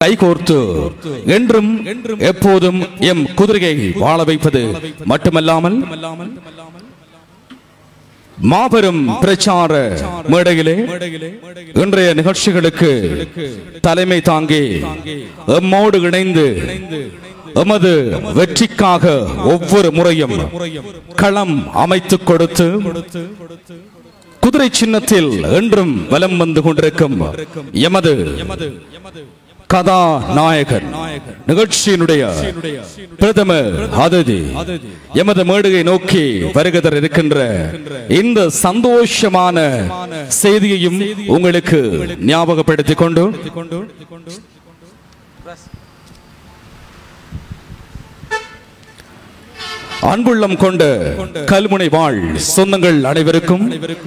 கைகோர்த்து என்றும் எப்போதும் எம் குதிரையை வாழ வைப்பது மட்டுமல்லாமல் மாபெரும் பிரச்சார மேடையிலே இன்றைய நிகழ்ச்சிகளுக்கு தலைமை தாங்கி எம்மோடு இணைந்து எமது வெற்றிக்காக ஒவ்வொரு முறையும் களம் அமைத்துக் கொடுத்து குதிரை சின்னத்தில் என்றும் வலம் வந்து கொண்டிருக்கும் எமது கதாநாயகன் நிகழ்ச்சியினுடைய பிரதம அதிதி எமது மேடையை நோக்கி வருகதர் இருக்கின்ற இந்த சந்தோஷமான செய்தியையும் உங்களுக்கு ஞாபகப்படுத்திக் கொண்டு அன்புள்ளம் கொண்ட கல்முனை வாழ் சொந்தங்கள் அனைவருக்கும்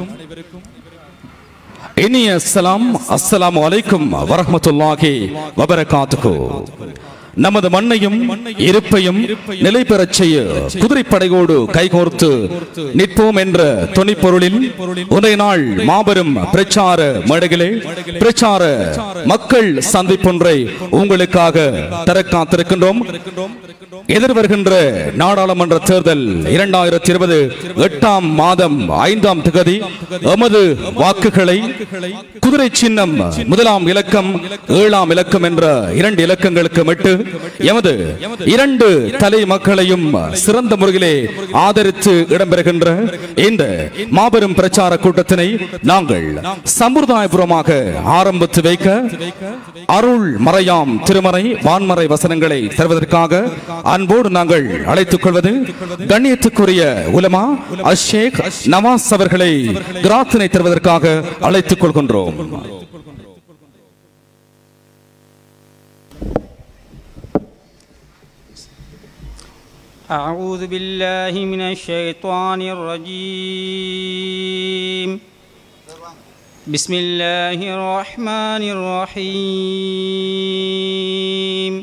இனிய அஸ்ஸலாம் அஸ்ஸலாமு அலைக்கும் வரஹ்மத்துல்லாஹி வபரகாத்துஹு நமது மண்ணையும் இருப்பையும் நிலை பெறச் செய்ய குதிரைப்படையோடு கைகோர்த்து நிற்போம் என்ற துணிப்பொருளில் உன்றைய நாள் மாபெரும் பிரச்சார மேடைகளே பிரச்சார மக்கள் சந்திப்பொன்றை உங்களுக்காக தர காத்திருக்கின்றோம் எதிர்வருகின்ற நாடாளுமன்ற தேர்தல் இரண்டாயிரத்தி இருபது எட்டாம் மாதம் ஐந்தாம் திகதி எமது வாக்குகளை குதிரை சின்னம் முதலாம் இலக்கம் ஏழாம் இலக்கம் என்ற இரண்டு இலக்கங்களுக்கு மிட்டு எமது இரண்டு தலை மக்களையும் சிறந்த முறையிலே ஆதரித்து இடம்பெறுகின்ற இந்த மாபெரும் பிரச்சார கூட்டத்தினை நாங்கள் சம்பிரதாயபுரமாக ஆரம்பித்து வைக்க அருள் மறையாம் திருமறை வான்மறை வசனங்களை தருவதற்காக அன்போடு நாங்கள் அழைத்துக் கொள்வது கண்ணியத்துக்குரிய உலமா அஷேக் நவாஸ் அவர்களை கிராத்தினை தருவதற்காக அழைத்துக் கொள்கின்றோம் أعوذ بالله من الشيطان الرجيم بسم الله الرحمن الرحيم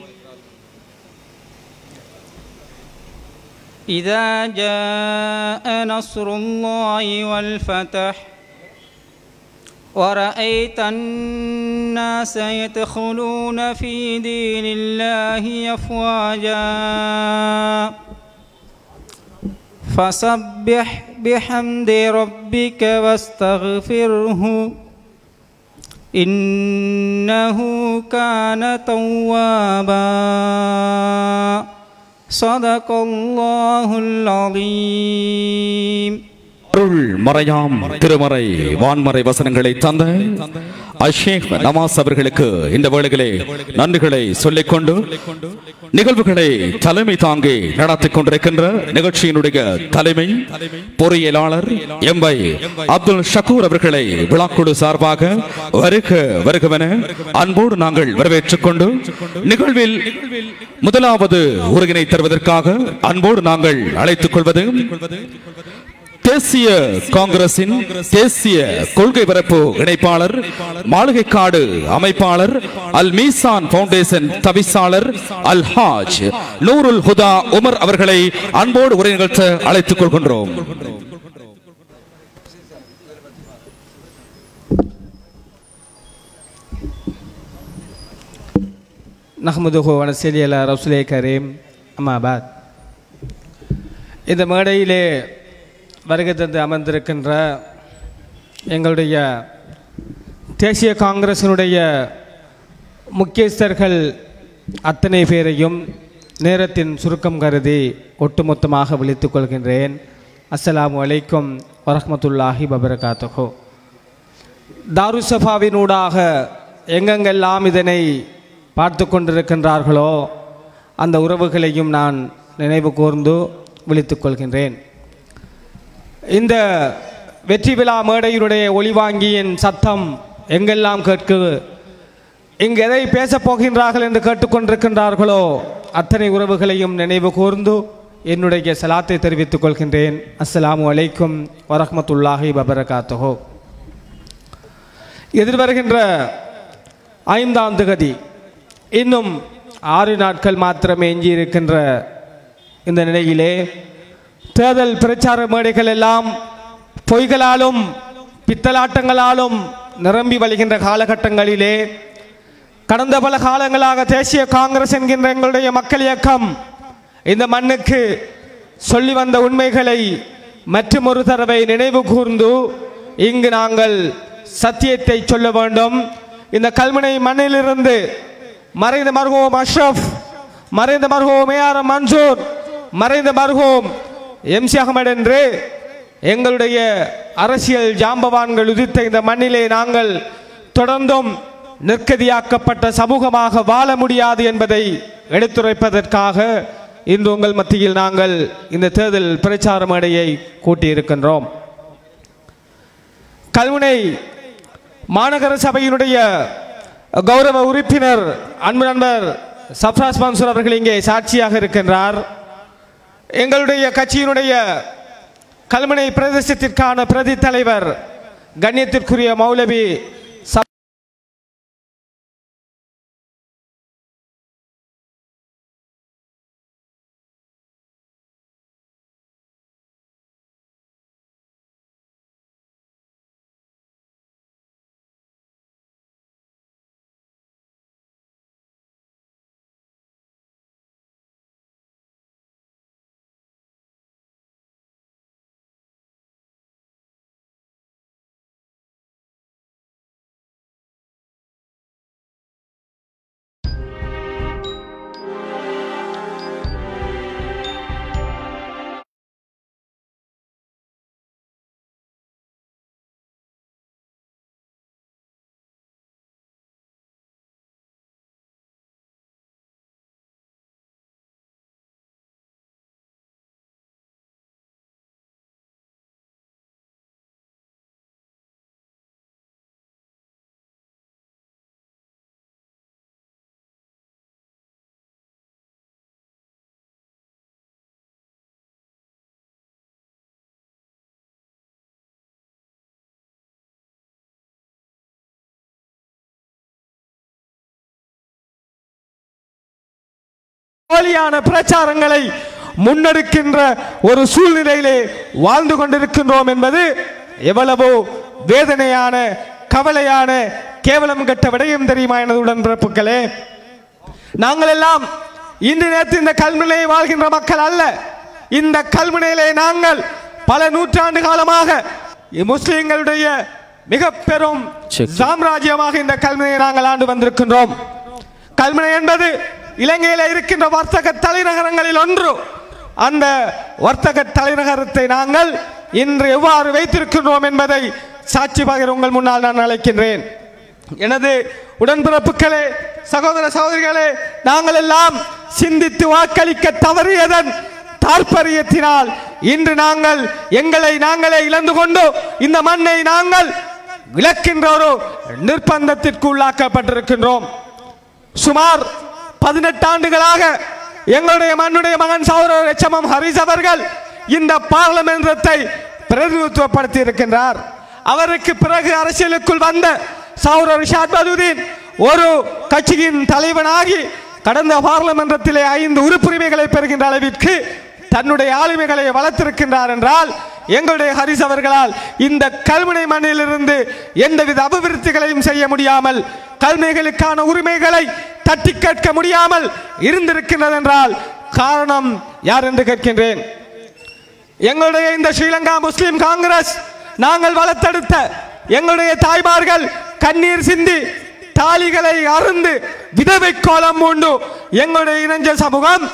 إذا جاء نصر الله والفتح ورأيت الناس يدخلون في دين الله أفواجا فسبح بحمد ربك واستغفره إنه كان توابا صدق الله العظيم அருள் மறையாம் திருமறை வான்மறை வசனங்களை தந்த அஷேக் நவாஸ் அவர்களுக்கு இந்த வேளைகளே நன்றிகளை சொல்லிக் கொண்டு நிகழ்வுகளை தலைமை தாங்கி நடத்திக் கொண்டிருக்கின்ற நிகழ்ச்சியினுடைய தலைமை பொறியியலாளர் எம்பை அப்துல் ஷக்கூர் அவர்களை விழாக்குழு சார்பாக வருக வருகவென அன்போடு நாங்கள் வரவேற்றுக் கொண்டு நிகழ்வில் முதலாவது ஒருங்கினை தருவதற்காக அன்போடு நாங்கள் அழைத்துக் கொள்வது தேசிய காங்கிரசின் தேசிய கொள்கை பரப்பு இணைப்பாளர் மாளிகைக்காடு அமைப்பாளர் அல் மீசான் பவுண்டேஷன் தவிசாளர் அல் ஹாஜ் நூருல் ஹுதா உமர் அவர்களை அன்போடு உரை நிகழ்த்த அழைத்துக் கொள்கின்றோம் நஹ்மதுஹு வனசலி அலா ரசுலே கரீம் அம்மாபாத் இந்த மேடையிலே வருகை தந்து அமர்ந்திருக்கின்ற எங்களுடைய தேசிய காங்கிரசினுடைய முக்கியஸ்தர்கள் அத்தனை பேரையும் நேரத்தின் சுருக்கம் கருதி ஒட்டுமொத்தமாக விழித்துக் கொள்கின்றேன் அஸ்ஸலாமு அலைக்கும் வரஹ்மத்துல்லாஹி வபரகாத்துஹு தாருசபாவினூடாக எங்கெங்கெல்லாம் இதனை பார்த்து கொண்டிருக்கின்றார்களோ அந்த உறவுகளையும் நான் நினைவு கூர்ந்து விழித்துக் கொள்கின்றேன் இந்த வெற்றி விழா மேடையினுடைய ஒளிவாங்கியின் சத்தம் எங்கெல்லாம் கேட்கு இங்கு எதை பேசப் போகின்றார்கள் என்று கேட்டுக்கொண்டிருக்கின்றார்களோ அத்தனை உறவுகளையும் நினைவு கூர்ந்து என்னுடைய சலாத்தை தெரிவித்துக் கொள்கின்றேன் அஸ்ஸலாமு அலைக்கும் வரஹ்மத்துல்லாஹி வபரகாத்துஹோ எதிர்வருகின்ற ஐந்தாம் திகதி இன்னும் ஆறு நாட்கள் மாத்திரமே எஞ்சியிருக்கின்ற இந்த நிலையிலே தேர்தல் பிரச்சார மேடைகள் எல்லாம் பொய்களாலும் பித்தலாட்டங்களாலும் நிரம்பி வழிகின்ற காலகட்டங்களிலே கடந்த பல காலங்களாக தேசிய காங்கிரஸ் என்கின்ற எங்களுடைய மக்கள் இயக்கம் இந்த மண்ணுக்கு சொல்லி வந்த உண்மைகளை மற்றும் ஒரு தடவை நினைவு கூர்ந்து இங்கு நாங்கள் சத்தியத்தை சொல்ல வேண்டும் இந்த கல்முனை மண்ணிலிருந்து மறைந்த மருகோம் அஷ்ரப் மறைந்த மருகோம் ஏஆர் மன்சூர் மறைந்த மருகோம் எம்சி அகமது என்று எங்களுடைய அரசியல் ஜாம்பவான்கள் உதித்த இந்த மண்ணிலே நாங்கள் தொடர்ந்தும் நிற்கதியாக்கப்பட்ட சமூகமாக வாழ முடியாது என்பதை எடுத்துரைப்பதற்காக இன்று உங்கள் மத்தியில் நாங்கள் இந்த தேர்தல் பிரச்சார மேடையை கூட்டியிருக்கின்றோம் கல்முனை மாநகர சபையினுடைய கௌரவ உறுப்பினர் அன்பு நண்பர் சப்ராஸ் மன்சூர் அவர்கள் இங்கே சாட்சியாக இருக்கின்றார் எங்களுடைய கட்சியினுடைய கல்முனை பிரதேசத்திற்கான பிரதி தலைவர் கண்ணியத்திற்குரிய மௌலவி சப் போலியான பிரச்சாரங்களை முன்னெடுக்கின்ற ஒரு சூழ்நிலையிலே வாழ்ந்து கொண்டிருக்கின்றோம் என்பது எவ்வளவோ வேதனையான கவலையான கேவலம் கெட்ட விடயம் தெரியுமா எனது உடன்பிறப்புகளே நாங்கள் எல்லாம் இன்று நேற்று இந்த கல்முனையை வாழ்கின்ற மக்கள் அல்ல இந்த கல்முனையிலே நாங்கள் பல நூற்றாண்டு காலமாக முஸ்லிம்களுடைய மிக பெரும் சரி. சாம்ராஜ்யமாக இந்த கல்முனையை நாங்கள் ஆண்டு வந்திருக்கின்றோம் கல்முனை என்பது இலங்கையில் இருக்கின்ற வர்த்தக தலைநகரங்களில் ஒன்று அந்த வர்த்தக தலைநகரத்தை நாங்கள் இன்று எவ்வாறு வைத்திருக்கின்றோம் என்பதை சாட்சி பகிர உங்கள் முன்னால் நான் அழைக்கின்றேன் எனது உடன்பிறப்புகளே சகோதர சகோதரிகளே நாங்கள் எல்லாம் சிந்தித்து வாக்களிக்க தவறியதன் தாற்பரியத்தினால் இன்று நாங்கள் எங்களை நாங்களே இழந்து கொண்டு இந்த மண்ணை நாங்கள் விளக்கின்ற ஒரு நிர்பந்தத்திற்கு உள்ளாக்கப்பட்டிருக்கின்றோம் சுமார் பதினெட்டு ஆண்டுகளாக எங்களுடைய மண்ணுடைய மகன் சௌரவ எச்எம்எம் ஹரிஸ் அவர்கள் இந்த பாராளுமன்றத்தை பிரதிநிதித்துவப்படுத்தி இருக்கின்றார் அவருக்கு பிறகு அரசியலுக்குள் வந்த சௌரவ் ரிஷாத் பதுதீன் ஒரு கட்சியின் தலைவனாகி கடந்த பாராளுமன்றத்திலே ஐந்து உறுப்புரிமைகளை பெறுகின்ற அளவிற்கு தன்னுடைய ஆளுமைகளை வளர்த்திருக்கின்றார் என்றால் எங்களுடைய ஹரிஸ் அவர்களால் இந்த கல்முனை மண்ணிலிருந்து எந்தவித அபிவிருத்திகளையும் செய்ய முடியாமல் கல்மைகளுக்கான உரிமைகளை தட்டி கேட்க முடியாமல் இருந்திருக்கின்றது என்றால் காரணம் யார் என்று கேட்கின்றேன் எங்களுடைய இந்த ஸ்ரீலங்கா முஸ்லிம் காங்கிரஸ் நாங்கள் வளர்த்தெடுத்த எங்களுடைய தாய்மார்கள் கண்ணீர் சிந்தி தாலிகளை அருந்து விதவை கோலம் உண்டு எங்களுடைய இணைஞ்ச சமூகம்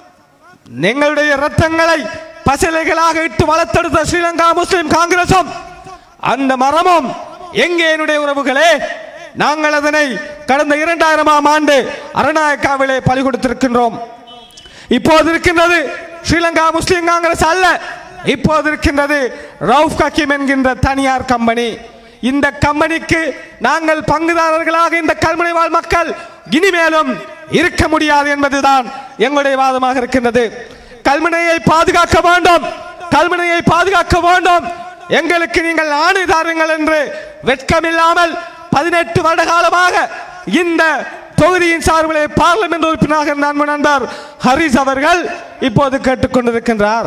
எங்களுடைய ரத்தங்களை பசலைகளாக இட்டு வளர்த்தெடுத்த ஸ்ரீலங்கா முஸ்லிம் காங்கிரசும் அந்த மரமும் எங்கே என்னுடைய உறவுகளே நாங்கள் அதனை கடந்த இரண்டாயிரமாம் ஆண்டு அரணாயக்காவிலே பலி கொடுத்திருக்கின்றோம் இப்போது இருக்கின்றது ஸ்ரீலங்கா முஸ்லிம் காங்கிரஸ் அல்ல இப்போது இருக்கின்றது ரவுஃப் கக்கீம் என்கின்ற தனியார் கம்பெனி இந்த கம்பெனிக்கு நாங்கள் பங்குதாரர்களாக இந்த கல்முனை வாழ் மக்கள் இனிமேலும் இருக்க முடியாது என்பதுதான் எங்களுடைய வாதமாக இருக்கின்றது கல்முனையை பாதுகாக்க வேண்டும் கல்முனையை பாதுகாக்க வேண்டும் எங்களுக்கு நீங்கள் ஆணை தாருங்கள் என்று வெட்கமில்லாமல் பதினெட்டு வருட காலமாக இந்த தொகுதியின் சார்பிலே பார்லிமெண்ட் உறுப்பினராக இருந்த அன்பு நண்பர் ஹரிஸ் அவர்கள் இப்போது கேட்டுக்கொண்டிருக்கின்றார்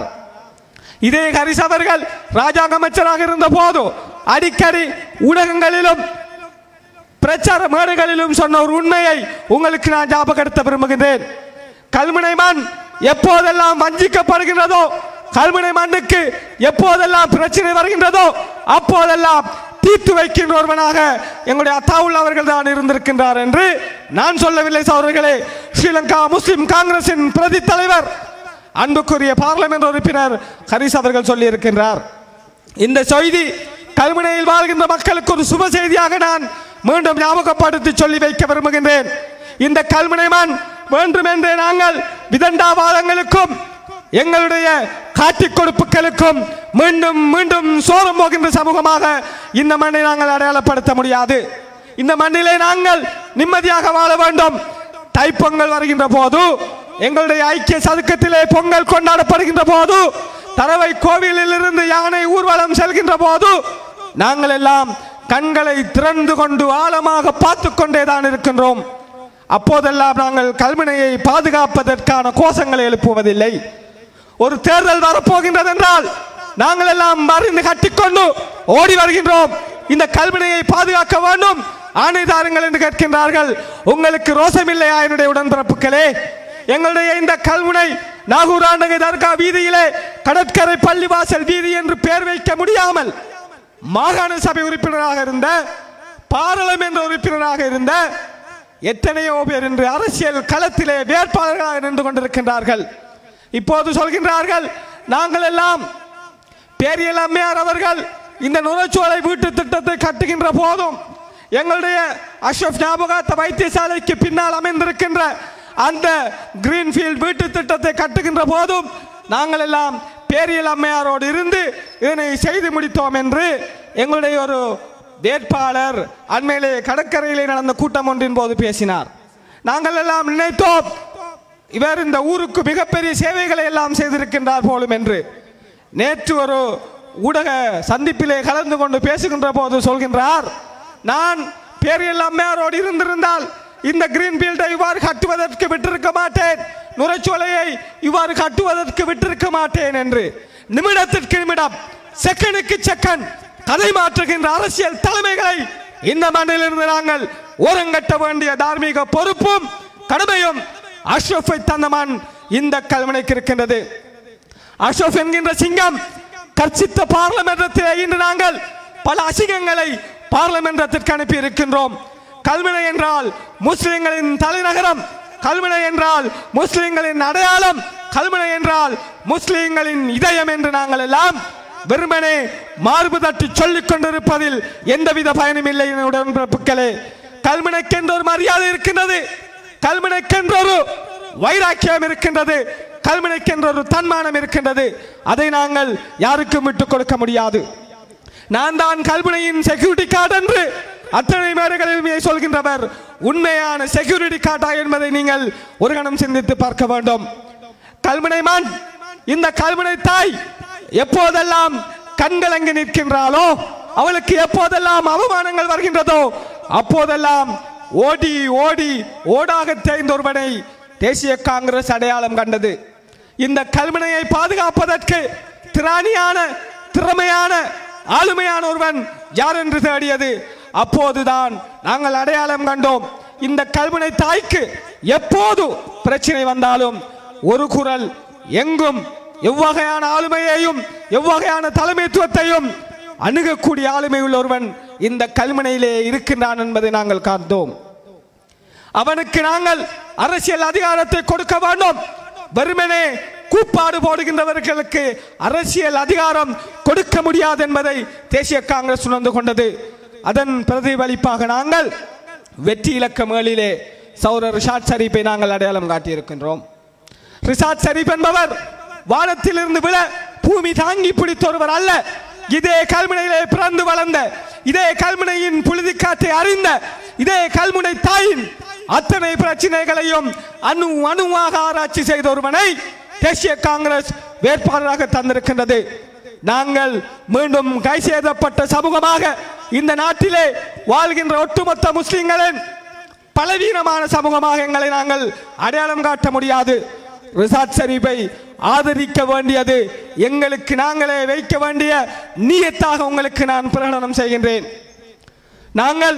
இதே ஹரிஸ் அவர்கள் ராஜாங்க அமைச்சராக இருந்த போது அடிக்கடி ஊடகங்களிலும் பிரச்சார மேடைகளிலும் சொன்ன ஒரு உண்மையை உங்களுக்கு நான் ஞாபகப்படுத்த விரும்புகின்றேன் கல்முனை மண் எப்போதெல்லாம் வஞ்சிக்கப்படுகின்றதோ கல்முனை மண்ணுக்கு எப்போதெல்லாம் பிரச்சனை வருகின்றதோ அப்போதெல்லாம் தீர்த்து வைக்கின்ற ஒருவனாக எங்களுடைய அத்தாவுல் அவர்கள் தான் இருந்திருக்கின்றார் என்று நான் சொல்லவில்லை சகோதரர்களே ஸ்ரீலங்கா முஸ்லிம் காங்கிரசின் பிரதி தலைவர் அன்புக்குரிய பார்லிமெண்ட் உறுப்பினர் ஹரிஸ் அவர்கள் சொல்லி இருக்கின்றார் இந்த செய்தி கல்முனையில் வாழ்கின்ற மக்களுக்கு ஒரு சுப செய்தியாக நான் மீண்டும் ஞாபகப்படுத்தி சொல்லி வைக்க விரும்புகின்றேன் இந்த கல்முனை மண் வேண்டுமென்றே நாங்கள் விதண்டாவாதங்களுக்கும் எங்களுடைய காட்டிக் கொடுப்புகளுக்கும் மீண்டும் மீண்டும் சோரம் போகின்ற சமூகமாக இந்த மண்ணை நாங்கள் அடையாளப்படுத்த முடியாது இந்த மண்ணிலே நாங்கள் நிம்மதியாக வாழ வேண்டும் தைப்பொங்கல் வருகின்ற போது எங்களுடைய ஐக்கிய சதுக்கத்திலே பொங்கல் கொண்டாடப்படுகின்ற போது தரவை கோவிலில் இருந்து யானை ஊர்வலம் செல்கின்ற போது நாங்கள் எல்லாம் கண்களை திறந்து கொண்டு ஆழமாக பார்த்து கொண்டே தான் இருக்கின்றோம் அப்போதெல்லாம் நாங்கள் கல்முனையை பாதுகாப்பதற்கான கோஷங்களை எழுப்புவதில்லை ஒரு தேர்தல் வரப்போகின்றது என்றால் நாங்கள் எல்லாம் மருந்து கட்டிக்கொண்டு ஓடி வருகின்றோம் இந்த கல்வினையை பாதுகாக்க வேண்டும் ஆணைதாருங்கள் என்று கேட்கின்றார்கள் உங்களுக்கு ரோசமில்லையா என்னுடைய உடன்பிறப்புகளே எங்களுடைய இந்த கல்முனை நாகூர் ஆண்டகை தர்கா வீதியிலே கடற்கரை பள்ளிவாசல் வீதி என்று பெயர் வைக்க முடியாமல் மாகாண சபை உறுப்பினராக இருந்த பாராளுமன்ற உறுப்பினராக இருந்த எத்தனையோ பேர் இன்று அரசியல் களத்திலே வேட்பாளர்களாக நின்று கொண்டிருக்கின்றார்கள் இப்போது சொல்கின்றார்கள் நாங்கள் எல்லாம் பேரியல் அம்மையார் அவர்கள் இந்த நுரைச்சோலை வீட்டு திட்டத்தை கட்டுகின்ற போதும் எங்களுடைய அஷ்ரப் ஞாபகார்த்த வைத்தியசாலைக்கு பின்னால் அமைந்திருக்கின்ற அந்த கிரீன்ஃபீல்ட் வீட்டு திட்டத்தை கட்டுகின்ற போதும் நாங்கள் எல்லாம் பேரியல் அம்மையாரோடு இருந்து இதனை செய்து முடித்தோம் என்று எங்களுடைய ஒரு வேட்பாளர் அண்மையிலே கடற்கரையிலே நடந்த கூட்டம் ஒன்றின் போது பேசினார் நாங்கள் எல்லாம் நினைத்தோம் இவர் இந்த ஊருக்கு மிகப்பெரிய சேவைகளை எல்லாம் செய்திருக்கின்றார் போலும் என்று நேற்று ஒரு ஊடக சந்திப்பிலே கலந்து கொண்டு பேசுகின்ற போது சொல்கின்றார் நான் பேரியல் அம்மையாரோடு இருந்திருந்தால் இந்த கிரீன் ஃபீல்டை இவ்வாறு கட்டுவதற்கு விட்டிருக்க மாட்டேன் நுரைச்சோலையை இவ்வாறு கட்டுவதற்கு விட்டிருக்க மாட்டேன் என்று நிமிடத்திற்கு நிமிடம் செகண்டுக்கு செகண்ட் கதை மாற்றுகின்ற அரசியல் தலைமைகளை இந்த மண்ணிலிருந்து நாங்கள் ஓரங்கட்ட வேண்டிய தார்மீக பொறுப்பும் கடமையும் அஷ்ரஃபை தந்த மண் இந்த கல்வனைக்கு இருக்கின்றது அஷ்ரஃப் என்கின்ற சிங்கம் கர்ச்சித்த பார்லமெண்டத்தில் இன்று நாங்கள் பல அசிங்கங்களை பார்லமெண்டத்திற்கு அனுப்பி இருக்கின்றோம் கல்வினை என்றால் முஸ்லிம்களின் தலைநகரம் கல்வினை என்றால் முஸ்லிம்களின் அடையாளம் கல்வினை என்றால் முஸ்லிம்களின் இதயம் என்று நாங்கள் எல்லாம் வெறுமனே மார்பு தட்டி சொல்லிக் கொண்டிருப்பதில் எந்தவித பயனும் இல்லை என் உடன்பிறப்புகளே கல்வினைக்கென்ற ஒரு மரியாதை இருக்கின்றது கல்வினைக்கென்ற ஒரு வைராக்கியம் இருக்கின்றது கல்வினைக்கென்ற ஒரு தன்மானம் இருக்கின்றது அதை நாங்கள் யாருக்கும் விட்டுக் கொடுக்க முடியாது நான் தான் கல்முனையின் செக்யூரிட்டி கார்டு என்று அத்தனை மேடைகளிலுமே சொல்கின்றவர் உண்மையான செக்யூரிட்டி கார்டா என்பதை நீங்கள் ஒரு கணம் சிந்தித்து பார்க்க வேண்டும் கல்முனை மண் இந்த கல்முனை தாய் எப்போதெல்லாம் கண்கலங்கி நிற்கின்றாளோ அவளுக்கு எப்போதெல்லாம் அவமானங்கள் வருகின்றதோ அப்போதெல்லாம் ஓடி ஓடி ஓடாக தேய்ந்த ஒருவனை தேசிய காங்கிரஸ் அடையாளம் கண்டது இந்த கல்முனையை பாதுகாப்பதற்கு திராணியான திறமையான ஆளுமையான ஒருவன் யார் என்று தேடியது அப்போதுதான் நாங்கள் அடையாளம் கண்டோம் இந்த கல்முனை தாய்க்கு எப்போது பிரச்சனை வந்தாலும் ஒரு குரல் எங்கும் எவ்வகையான ஆளுமையையும் எவ்வகையான தலைமைத்துவத்தையும் அணுகக்கூடிய ஆளுமை உள்ள ஒருவன் இந்த கல்முனையிலே இருக்கின்றான் என்பதை நாங்கள் காண்தோம் அவனுக்கு நாங்கள் அரசியல் அதிகாரத்தை கொடுக்க வேண்டும் வெறுமனே கூப்பாடு போடுகின்றவர்களுக்கு அரசியல் அதிகாரம் கொடுக்க முடியாது என்பதை தேசிய காங்கிரஸ் உணர்ந்து கொண்டது அதன் பிரதிபலிப்பாக நாங்கள் வெற்றி இலக்க மேலிலே சௌரர் ரிஷாட் ஷரீப்பை நாங்கள் அடையாளம் காட்டியிருக்கின்றோம் ரிஷாட் ஷரீப் என்பவர் வானத்திலிருந்து விழ பூமி தாங்கி பிடித்த ஒருவர் அல்ல இதே கல்முனையிலே பிறந்து வளர்ந்த இதே கல்முனையின் புழுதிக்காற்றை அறிந்த இதே கல்முனை தாயின் அத்தனை பிரச்சனைகளையும் அணு அணுவாக ஆராய்ச்சி செய்த ஒருவனை தேசிய காங்கிரஸ் வேட்பாளராக தந்திருக்கின்றது நாங்கள் மீண்டும் கை செய்தப்பட்ட சமூகமாக இந்த நாட்டிலே வாழ்கின்ற ஒட்டுமொத்த முஸ்லிம்களின் பலவீனமான சமூகமாக எங்களை நாங்கள் அடையாளம் காட்ட முடியாது ரிசார்ட் ஷரீஃபை ஆதரிக்க வேண்டியது எங்களுக்கு நாங்களே வைக்க வேண்டிய நீயத்தாக உங்களுக்கு நான் பிரகடனம் செய்கின்றேன் நாங்கள்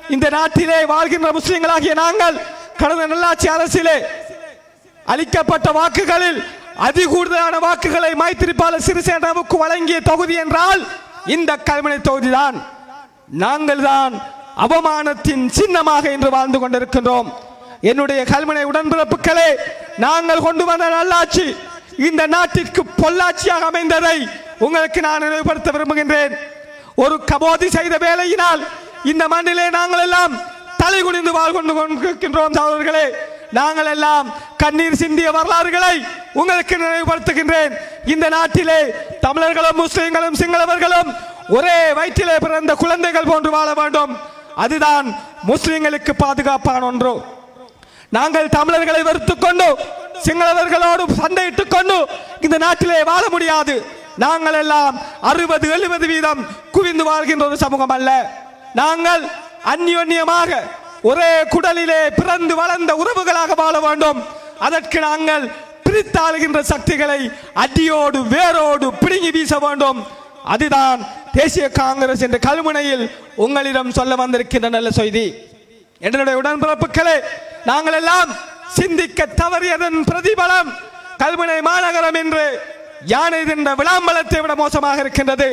இந்த நாட்டிலே வாழ்கின்ற முஸ்லிம்களாகிய நாங்கள் கடந்த நல்லாட்சி அரசிலே அளிக்கப்பட்ட வாக்குகளில் அதிகூடுதலான வாக்குகளை மைத்திரிபால சிறிசேனாவுக்கு வழங்கிய தொகுதி என்றால் இந்த கல்முனை தொகுதிதான் நாங்கள் தான் அவமானத்தின் சின்னமாக இன்று வாழ்ந்து கொண்டிருக்கின்றோம் என்னுடைய கல்முனை உடன்பிறப்புகளே நாங்கள் கொண்டு வந்த நல்லாட்சி இந்த நாட்டிற்கு பொள்ளாட்சியாக அமைந்ததை உங்களுக்கு நான் நினைவுபடுத்த விரும்புகின்றேன் ஒரு கபோதி செய்த வேலையினால் இந்த மண்ணிலே நாங்கள் எல்லாம் தலை குனிந்து வாழ் கொண்டு கொண்டிருக்கின்றோம் சகோதரர்களே நாங்கள் எல்லாம் கண்ணீர் சிந்திய வரலாறுகளை உங்களுக்கு நினைவுபடுத்துகின்றேன் இந்த நாட்டிலே தமிழர்களும் முஸ்லிம்களும் சிங்களவர்களும் ஒரே வயிற்றிலே பிறந்த குழந்தைகள் போன்று வாழ வேண்டும் அதுதான் முஸ்லிம்களுக்கு பாதுகாப்பான ஒன்று நாங்கள் தமிழர்களை வெறுத்துக் கொண்டு சிங்களவர்களோடு சண்டையிட்டுக் கொண்டு இந்த நாட்டிலே வாழ முடியாது நாங்கள் எல்லாம் அறுபது எழுபது வீதம் குவிந்து வாழ்கின்ற ஒரு சமூகம் அல்ல நாங்கள் அந்யோன்யமாக ஒரே குடலிலே பிறந்து வளர்ந்த உறவுகளாக வாழ வேண்டும் அதற்கு நாங்கள் பிரித்தாளுகின்ற சக்திகளை அடியோடு வேரோடு பிடுங்கி வீச வேண்டும் அதுதான் தேசிய காங்கிரஸ் என்ற கல்முனையில் உங்களிடம் சொல்ல வந்திருக்கின்ற நல்ல செய்தி என்னுடைய உடன்பிறப்புகளே நாங்கள் எல்லாம் சிந்திக்க தவறியதன் பிரதிபலம் கல்முனை மாநகரம் என்று யானை தின்ற விளாம்பலத்தை விட மோசமாக இருக்கின்றது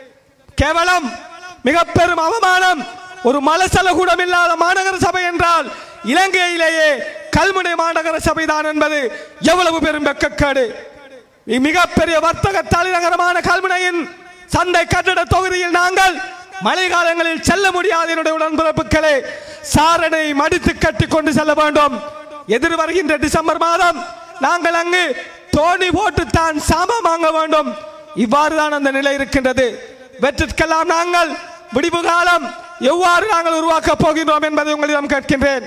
கேவலம் மிக பெரும் அவமானம் ஒரு மலசல கூடம் இல்லாத மாநகர சபை என்றால் இலங்கையிலேயே கல்முனை மாநகர சபை தான் என்பது எவ்வளவு பெரும் வெக்கக்கேடு மிகப்பெரிய வர்த்தக தலைநகரமான கல்முனையின் சந்தை கட்டட தொகுதியில் நாங்கள் மழை காலங்களில் செல்ல முடியாது என்னுடைய உடன்பிறப்புகளே சாரனை மடித்து கட்டி கொண்டு செல்ல வேண்டும் எதிர் வருகின்ற டிசம்பர் மாதம் நாங்கள் அங்கு தோணி போட்டு தான் சாமம் வாங்க வேண்டும் இவ்வாறு தான் அந்த நிலை இருக்கின்றது வெற்றிற்கெல்லாம் நாங்கள் விடிவு காலம் எவ்வாறு நாங்கள் உருவாக்கப் போகின்றோம் என்பதை உங்களிடம் கேட்கின்றேன்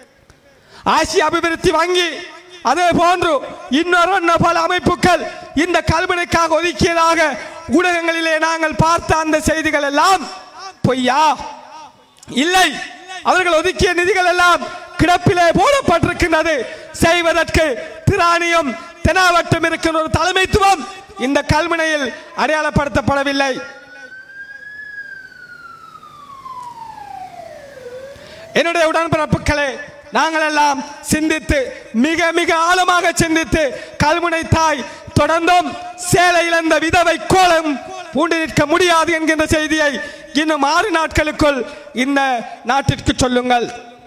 ஆசிய அபிவிருத்தி வங்கி அதே போன்று இன்னொரு இன்ன பல அமைப்புகள் இந்த கல்வினைக்காக ஒதுக்கியதாக ஊடகங்களிலே நாங்கள் பார்த்த அந்த செய்திகள் எல்லாம் பொய்யா இல்லை அவர்கள் ஒதுக்கிய நிதிகள் எல்லாம் கிடப்பிலே போடப்பட்டிருக்கின்றது செய்வதற்கு திராணியும் தெனாவட்டும் இருக்கின்ற ஒரு தலைமைத்துவம் இந்த கல்முனையில் அடையாளப்படுத்தப்படவில்லை என்னுடைய உடன்பிறப்புகளே நாங்கள் எல்லாம் சிந்தித்து மிக மிக ஆழமாக சிந்தித்து கல்முனை தாய் தொடர்ந்தும் சேலை இழந்த விதவை கோலம் பூண்டு நிற்க முடியாது என்கின்ற செய்தியை இன்னும் ஆறு நாட்களுக்குள் இந்த நாட்டிற்கு சொல்லுங்கள்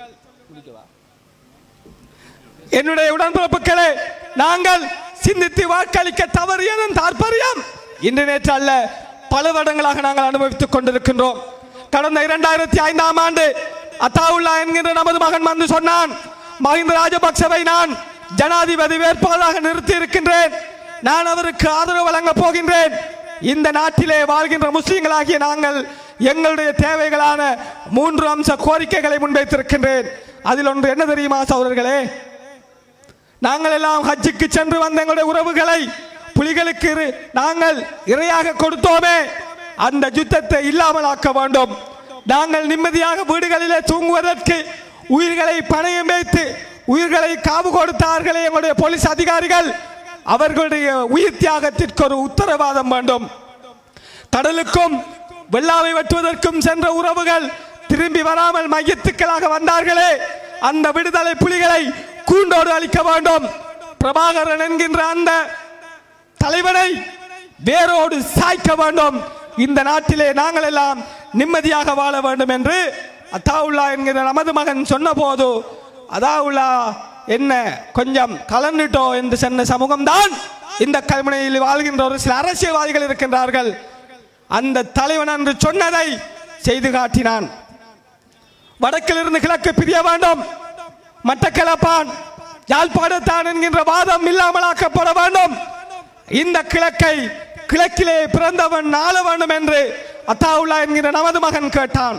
என்னுடைய உடன்பிறப்புகளே நாங்கள் சிந்தித்து வாக்களிக்க தவறியதன் தாற்பயம் இன்று நேற்று அல்ல பல வருடங்களாக நாங்கள் அனுபவித்துக் கொண்டிருக்கின்றோம் கடந்த இரண்டாயிரத்தி ஐந்தாம் ஆண்டு அத்தாவுல்லா என்கின்ற நமது மகன் வந்து சொன்னான் மஹிந்த ராஜபக்சவை நான் ஜனாதிபதி வேட்பாளராக நிறுத்தி இருக்கின்றேன் நான் அவருக்கு ஆதரவு வழங்கப் போகின்றேன் இந்த நாட்டிலே வாழ்கின்ற முஸ்லிம்களாகிய நாங்கள் எங்களுடைய தேவைகளான மூன்று அம்ச கோரிக்கைகளை முன்வைத்திருக்கின்றேன் அதில் ஒன்று என்ன தெரியுமா சகோதரர்களே நாங்கள் எல்லாம் ஹஜ்ஜுக்கு சென்று வந்த எங்களுடைய உறவுகளை புலிகளுக்கு இரு- நாங்கள் இரையாக கொடுத்தோமே அந்த யுத்தத்தை இல்லாமல் ஆக்க வேண்டும் நாங்கள் நிம்மதியாக வீடுகளிலே தூங்குவதற்கு உயிர்களை பணயம் வைத்து உயிர்களை காவு கொடுத்தார்களே எங்களுடைய போலீஸ் அதிகாரிகள் அவர்களுடைய உயிர் தியாகத்திற்கு ஒரு உத்தரவாதம் வேண்டும் கடலுக்கும் வெள்ளாவை வெட்டுவதற்கும் சென்ற உறவுகள் திரும்பி வராமல் மையத்துக்களாக வந்தார்களே அந்த விடுதலை புலிகளை கூண்டோடு அளிக்க வேண்டும் பிரபாகரன் என்கின்ற அந்த தலைவனை வேரோடு சாய்க்க வேண்டும் இந்த நாட்டிலே நாங்கள் எல்லாம் நிம்மதியாக வாழ வேண்டும் என்று அத்தாவுல்லா என்கிற நமது மகன் சொன்னபோது அதாவுல்லா என்ன கொஞ்சம் கலந்துட்டோ என்று சொன்ன சமூகம்தான் இந்த கல்முனையில் வாழ்கின்ற ஒரு சில அரசியல்வாதிகள் இருக்கின்றார்கள் அந்த தலைவன் என்று சொன்னதை செய்து காட்டினான் வடக்கிலிருந்து கிழக்கு பிரிய வேண்டும் மட்டக்களப்பான் யாழ்ப்பாணத்தான் என்கின்ற வாதம் இல்லாமலாக்கப்பட வேண்டும் இந்த கிழக்கை கிழக்கிலே பிறந்தவன் ஆள வேண்டும் என்று அத்தாவுல்லா என்கிற நமது மகன் கேட்டான்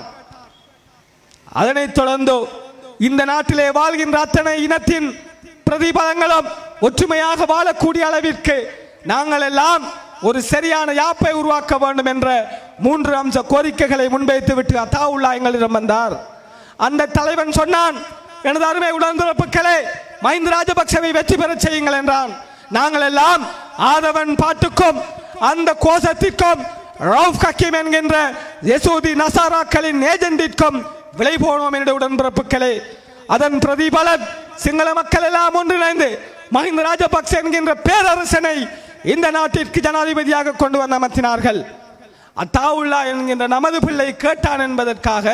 அதனைத் தொடர்ந்து இந்த நாட்டிலே வாழ்கின்ற அத்தனை இனத்தின் பிரதிபலங்களும் ஒற்றுமையாக வாழக்கூடிய அளவிற்கு நாங்கள் எல்லாம் ஒரு சரியான யாப்பை உருவாக்க வேண்டும் என்ற மூன்று அம்ச கோரிக்கைகளை முன்வைத்து விட்டு அத்தாவுல்லா எங்களிடம் வந்தார் அந்த தலைவன் சொன்னான் எனது அருமை உடன்பிறப்புகளே மஹிந்த ராஜபக்சவை வெற்றி பெறச் செய்யுங்கள் என்றான் நாங்கள் எல்லாம் ஆதவன் பாட்டுக்கும் அந்த கோஷத்திற்கும் ரவுப் ஹக்கீம் என்கின்ற யசூதி நசாராக்களின் ஏஜெண்டிற்கும் விலை போனோம் என்னுடைய உடன்பிறப்புகளே அதன் பிரதிபலன் சிங்கள மக்கள் எல்லாம் ஒன்றிணைந்து மஹிந்த ராஜபக்ச என்கின்ற பேரரசனை இந்த நாட்டிற்கு ஜனாதிபதியாக கொண்டு வந்து அமர்த்தினார்கள் அத்தாவுல்லா என்கின்ற நமது பிள்ளை கேட்டான் என்பதற்காக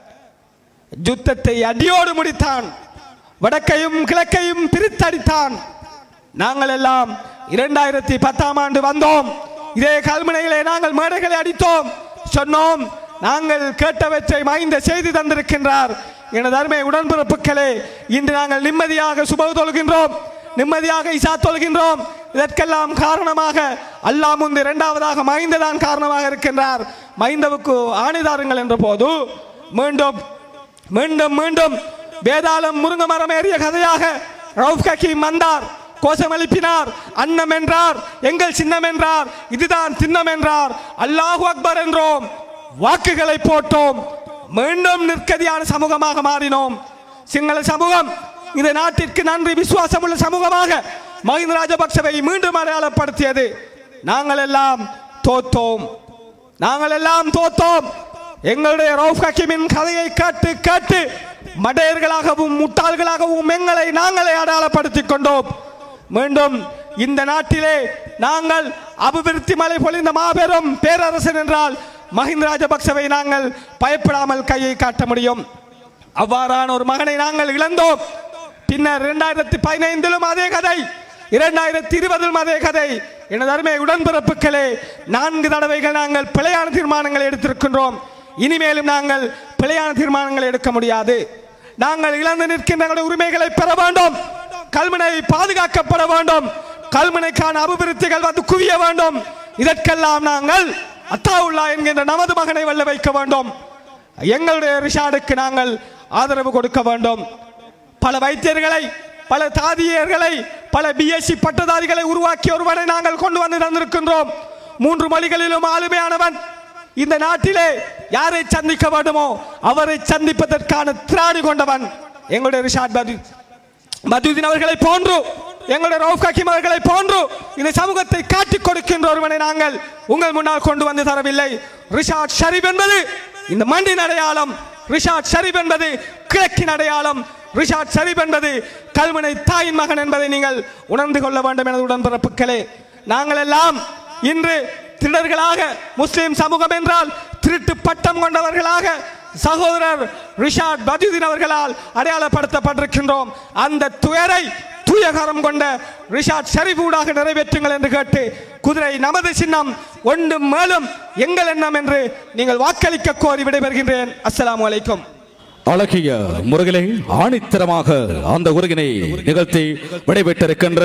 யுத்தத்தை அடியோடு முடித்தான் வடக்கையும் கிழக்கையும் பிரித்தடித்தான் நாங்கள் எல்லாம் இரண்டாயிரத்தி பத்தாம் ஆண்டு வந்தோம் இதே கல்முனையிலே நாங்கள் மேடைகளை அடித்தோம் சொன்னோம் நாங்கள் கேட்டவற்றை மைந்த செய்தி தந்திருக்கின்றார் எனது அருமை உடன்பிறப்புகளே இன்று நாங்கள் நிம்மதியாக சுப தொழுகின்றோம் நிம்மதியாக இசா தொழுகின்றோம் இதற்கெல்லாம் காரணமாக அல்லாஹ் முந்து இரண்டாவதாக மைந்த தான் காரணமாக இருக்கின்றார் மைந்தவுக்கு ஆணிதாருங்கள் என்ற போது மீண்டும் மீண்டும் மீண்டும் வேதாளம் முருங்க மரம் ஏறிய கதையாக ரவுஃப் ஹக்கீம் வந்தார் கோஷம் எழுப்பினார் அன்னம் என்றார் எங்கள் சின்னம் என்றார் இதுதான் சின்னம் என்றார் அல்லாஹு அக்பர் என்றோம் வாக்குகளை போட்டோம் மீண்டும் நிற்கதியான சமூகமாக மாறினோம் சிங்கள சமூகம் இந்த நாட்டிற்கு நன்றி விசுவாசம் உள்ள சமூகமாக மஹிந்த ராஜபக்சவை மீண்டும் அடையாளப்படுத்தியது நாங்கள் எல்லாம் தோத்தோம் நாங்கள் எல்லாம் தோத்தோம் எங்களுடைய ரவுஃப் ஹக்கீமின் கதையை கேட்டு கேட்டு மடையர்களாகவும் முட்டாள்களாகவும் எங்களை நாங்களே அடையாளப்படுத்திக் கொண்டோம் மீண்டும் இந்த நாட்டிலே நாங்கள் அபிவிருத்தி மலை பொழிந்த மாபெரும் பேரரசன் என்றால் மஹிந்த ராஜபக்சவை நாங்கள் பயப்படாமல் கையை காட்ட முடியும் அவ்வாறான ஒரு மகனை நாங்கள் இழந்தோம் பின்னர் இரண்டாயிரத்தி பதினைந்திலும் அதே கதை இரண்டாயிரத்தி இருபதிலும் அதே கதை எனது அருமை உடன்பிறப்புகளே நான்கு தடவைகள் நாங்கள் பிழையான தீர்மானங்களை எடுத்திருக்கின்றோம் இனிமேலும் நாங்கள் பிழையான தீர்மானங்களை எடுக்க முடியாது நாங்கள் இழந்து நிற்கின்ற எங்களுடைய உரிமைகளை பெற வேண்டும் கல்முனை பாதுகாக்கப்பட வேண்டும் கல்முனைக்கான அபிவிருத்திகள் வந்து குவிய வேண்டும் இதற்கெல்லாம் நாங்கள் அத்தாவுல்லா என்கின்ற நமது மகனை வெல்ல வைக்க வேண்டும் எங்களுடைய ரிஷாடுக்கு நாங்கள் ஆதரவு கொடுக்க வேண்டும் பல வைத்தியர்களை பல தாதியர்களை பல பிஎஸ்சி பட்டதாரிகளை உருவாக்கிய ஒருவனை நாங்கள் கொண்டு வந்து தந்திருக்கின்றோம் மூன்று மொழிகளிலும் ஆளுமையானவன் இந்த நாட்டிலே யாரை சந்திக்க வேண்டுமோ அவரை சந்திப்பதற்கான திராணி கொண்டவன் எங்களுடைய ரிஷாட் பதி மதுதீன் அவர்களை போன்று எங்களுடைய ரவுஃப் ஹக்கீம் அவர்களை போன்று இந்த சமூகத்தை காட்டிக் கொடுக்கின்ற ஒருவனை நாங்கள் உங்கள் முன்னால் கொண்டு வந்து தரவில்லை ரிஷாட் ஷரீப் என்பது இந்த மண்ணின் அடையாளம் ரிஷாட் ஷரீப் என்பது கிழக்கின் அடையாளம் ரிஷாட் ஷரீப் என்பது கல்முனை தாயின் மகன் என்பதை நீங்கள் உணர்ந்து கொள்ள வேண்டும் எனது உடன்பிறப்புகளே நாங்கள் எல்லாம் இன்று திருடர்களாக முஸ்லிம் சமூகம் என்றால் திருட்டு பட்டம் கொண்டவர்களாக சகோதரர் ரிஷாட் பஜுதீன் அவர்களால் அடையாளப்படுத்தப்பட்டிருக்கின்றோம் அந்த துயரை தூயகரம் கொண்ட ரிஷாட் ஷரீப் ஊடாக நிறைவேற்றுங்கள் என்று கேட்டு குதிரை நமது சின்னம் ஒன்றும் மேலும் எங்கள் எண்ணம் என்று நீங்கள் வாக்களிக்க கோரி விடைபெறுகின்றேன் அஸ்ஸலாமு அலைக்கும் அழகிய முருகலை ஆணித்தரமாக அந்த உருகினை நிகழ்த்தி விடைபெற்றிருக்கின்ற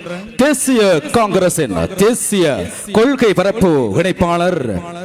தேசிய காங்கிரசின் தேசிய கொள்கை பரப்பு இணைப்பாளர்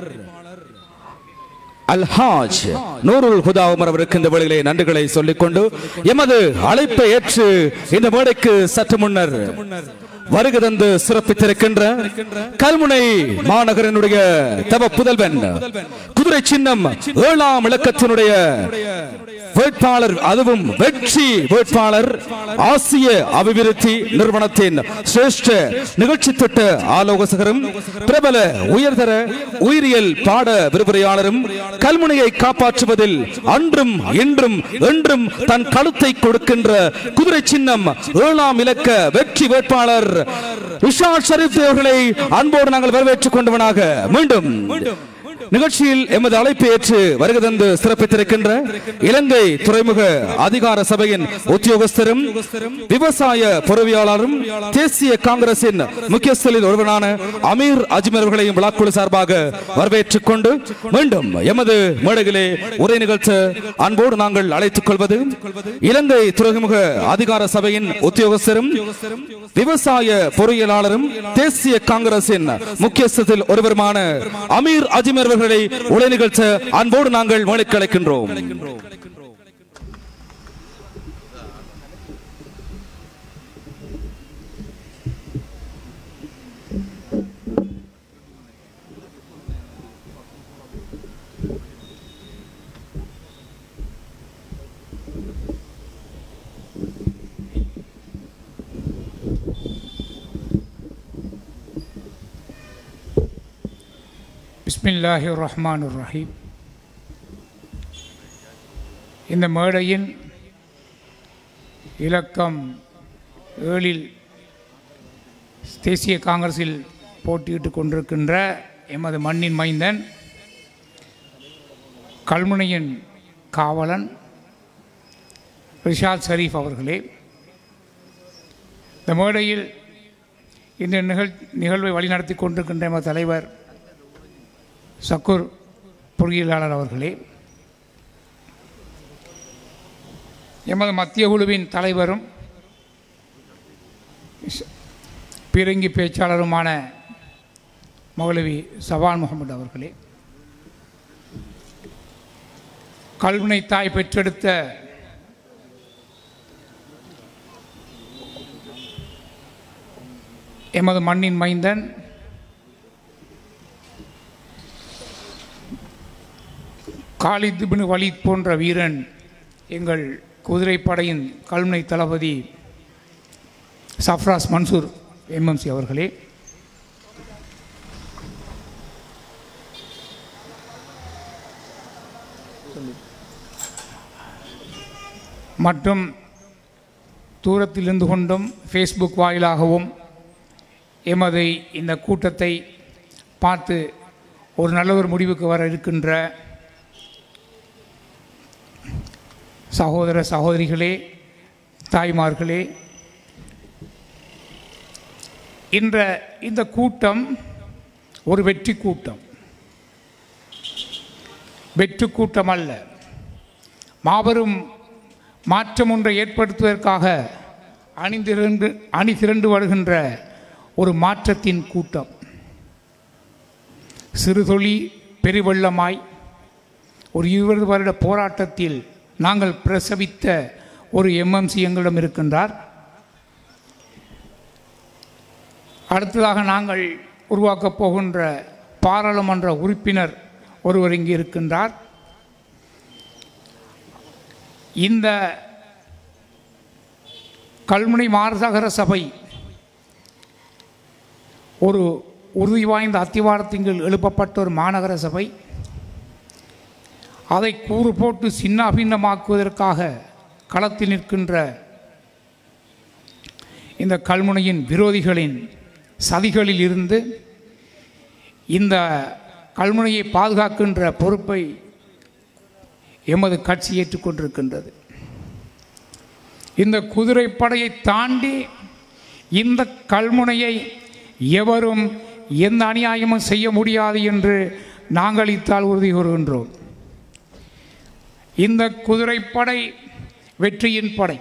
அல்ஹாஜ் நூருல் ஹுதா உமர் அவருக்கு இந்த வேளையிலே நன்றிகளை சொல்லிக்கொண்டு எமது அழைப்பை ஏற்று இந்த மேடைக்கு சற்று முன்னர் வருகை தந்து சிறப்பித்திருக்கின்ற கல்முனை மாநகரனுடைய தவ புதல்வன் குதிரை சின்னம் ஏழாம் இலக்கத்தினுடைய வேட்பாளர் அதுவும் வெற்றி வேட்பாளர் ஆசிய அபிவிருத்தி நிறுவனத்தின் சிரேஷ்ட நிகழ்ச்சி திட்ட ஆலோசகரும் பிரபல உயர்தர உயிரியல் பாட விரிவுரையாளரும் கல்முனையை காப்பாற்றுவதில் அன்றும் இன்றும் என்றும் தன் கழுத்தை கொடுக்கின்ற குதிரை சின்னம் ஏழாம் இலக்க வெற்றி வேட்பாளர் விஷால் ஷரீப் அவர்களை அன்போடு நாங்கள் வரவேற்றுக் கொண்டவனாக மீண்டும் நிகழ்ச்சியில் எமது அழைப்பு ஏற்று வருகை தந்து சிறப்பித்திருக்கின்ற இலங்கை துறைமுக அதிகார சபையின் உத்தியோகஸ்தரும் விவசாய பொறுவியாளரும் தேசிய காங்கிரசின் முக்கியஸ்தலில் ஒருவரான அமீர் அஜ்மர் அவர்களையும் விழாக்குழு சார்பாக வரவேற்றுக் கொண்டு மீண்டும் எமது மேடையிலே உரை நிகழ்த்த அன்போடு நாங்கள் அழைத்துக் கொள்வது இலங்கை துறைமுக அதிகார சபையின் உத்தியோகஸ்தரும் விவசாய பொறியியலாளரும் தேசிய காங்கிரசின் முக்கியஸ்தத்தில் ஒருவருமான அமீர் அஜ்மர் அவர்களை உரை நிகழ்த்த அன்போடு நாங்கள் மேடைக்கு அழைக்கின்றோம் بسم الله الرحمن الرحيم இந்த மேடையின் இலக்கம் ஏழில் தேசிய காங்கிரஸில் போட்டியிட்டு கொண்டிருக்கின்ற எமது மண்ணின் மைந்தன் கல்முனையின் காவலன் ரிஷாத் ஷரீஃப் அவர்களே இந்த மேடையில் இந்த நிகழ் நிகழ்வை வழிநடத்தி கொண்டிருக்கின்ற எமது தலைவர் சக்கூர் பொறியியலாளர் அவர்களே எமது மத்திய குழுவின் தலைவரும் பீரங்கி பேச்சாளருமான மௌலவி சவான் முகமது அவர்களே கல்வினை தாய் பெற்றெடுத்த எமது மண்ணின் மைந்தன் காலித் பின் வலீத் போன்ற வீரன் எங்கள் குதிரைப்படையின் கல்முனை தளபதி சஃப்ராஸ் மன்சூர் எம்எம்சி அவர்களே மற்றும் தூரத்தில் இருந்து கொண்டும் ஃபேஸ்புக் வாயிலாகவும் எமது இந்த கூட்டத்தை பார்த்து ஒரு நல்ல ஒரு முடிவுக்கு வர இருக்கின்ற சகோதர சகோதரிகளே தாய்மார்களே இன்ற இந்த கூட்டம் ஒரு வெற்றி கூட்டம் வெற்றி கூட்டம் அல்ல மாபெரும் மாற்றம் ஒன்றை ஏற்படுத்துவதற்காக அணிந்திரண்டு அணி திரண்டு வருகின்ற ஒரு மாற்றத்தின் கூட்டம் சிறுதொழி பெருவெள்ளமாய் ஒரு இருபது வருட போராட்டத்தில் நாங்கள் பிரசவித்த ஒரு எம்எம்சி எங்களிடம் இருக்கின்றார் அடுத்ததாக நாங்கள் உருவாக்கப் போகின்ற பாராளுமன்ற உறுப்பினர் ஒருவர் இங்கே இருக்கின்றார் இந்த கல்முனை மாநகர சபை ஒரு உறுதி வாய்ந்த அத்திவாரத்தின் கீழ் எழுப்பப்பட்ட ஒரு மாநகர சபை அதை கூறு போட்டு சின்னாபின்னமாக்குவதற்காக களத்தில் நிற்கின்ற இந்த கல்முனையின் விரோதிகளின் சதிகளில் இருந்து இந்த கல்முனையை பாதுகாக்கின்ற பொறுப்பை எமது கட்சி ஏற்றுக்கொண்டிருக்கின்றது இந்த குதிரைப்படையை தாண்டி இந்த கல்முனையை எவரும் எந்த அநியாயமும் செய்ய முடியாது என்று நாங்கள் இத்தால் உறுதி கூறுகின்றோம் இந்த குதிரைப்படை வெற்றியின் படை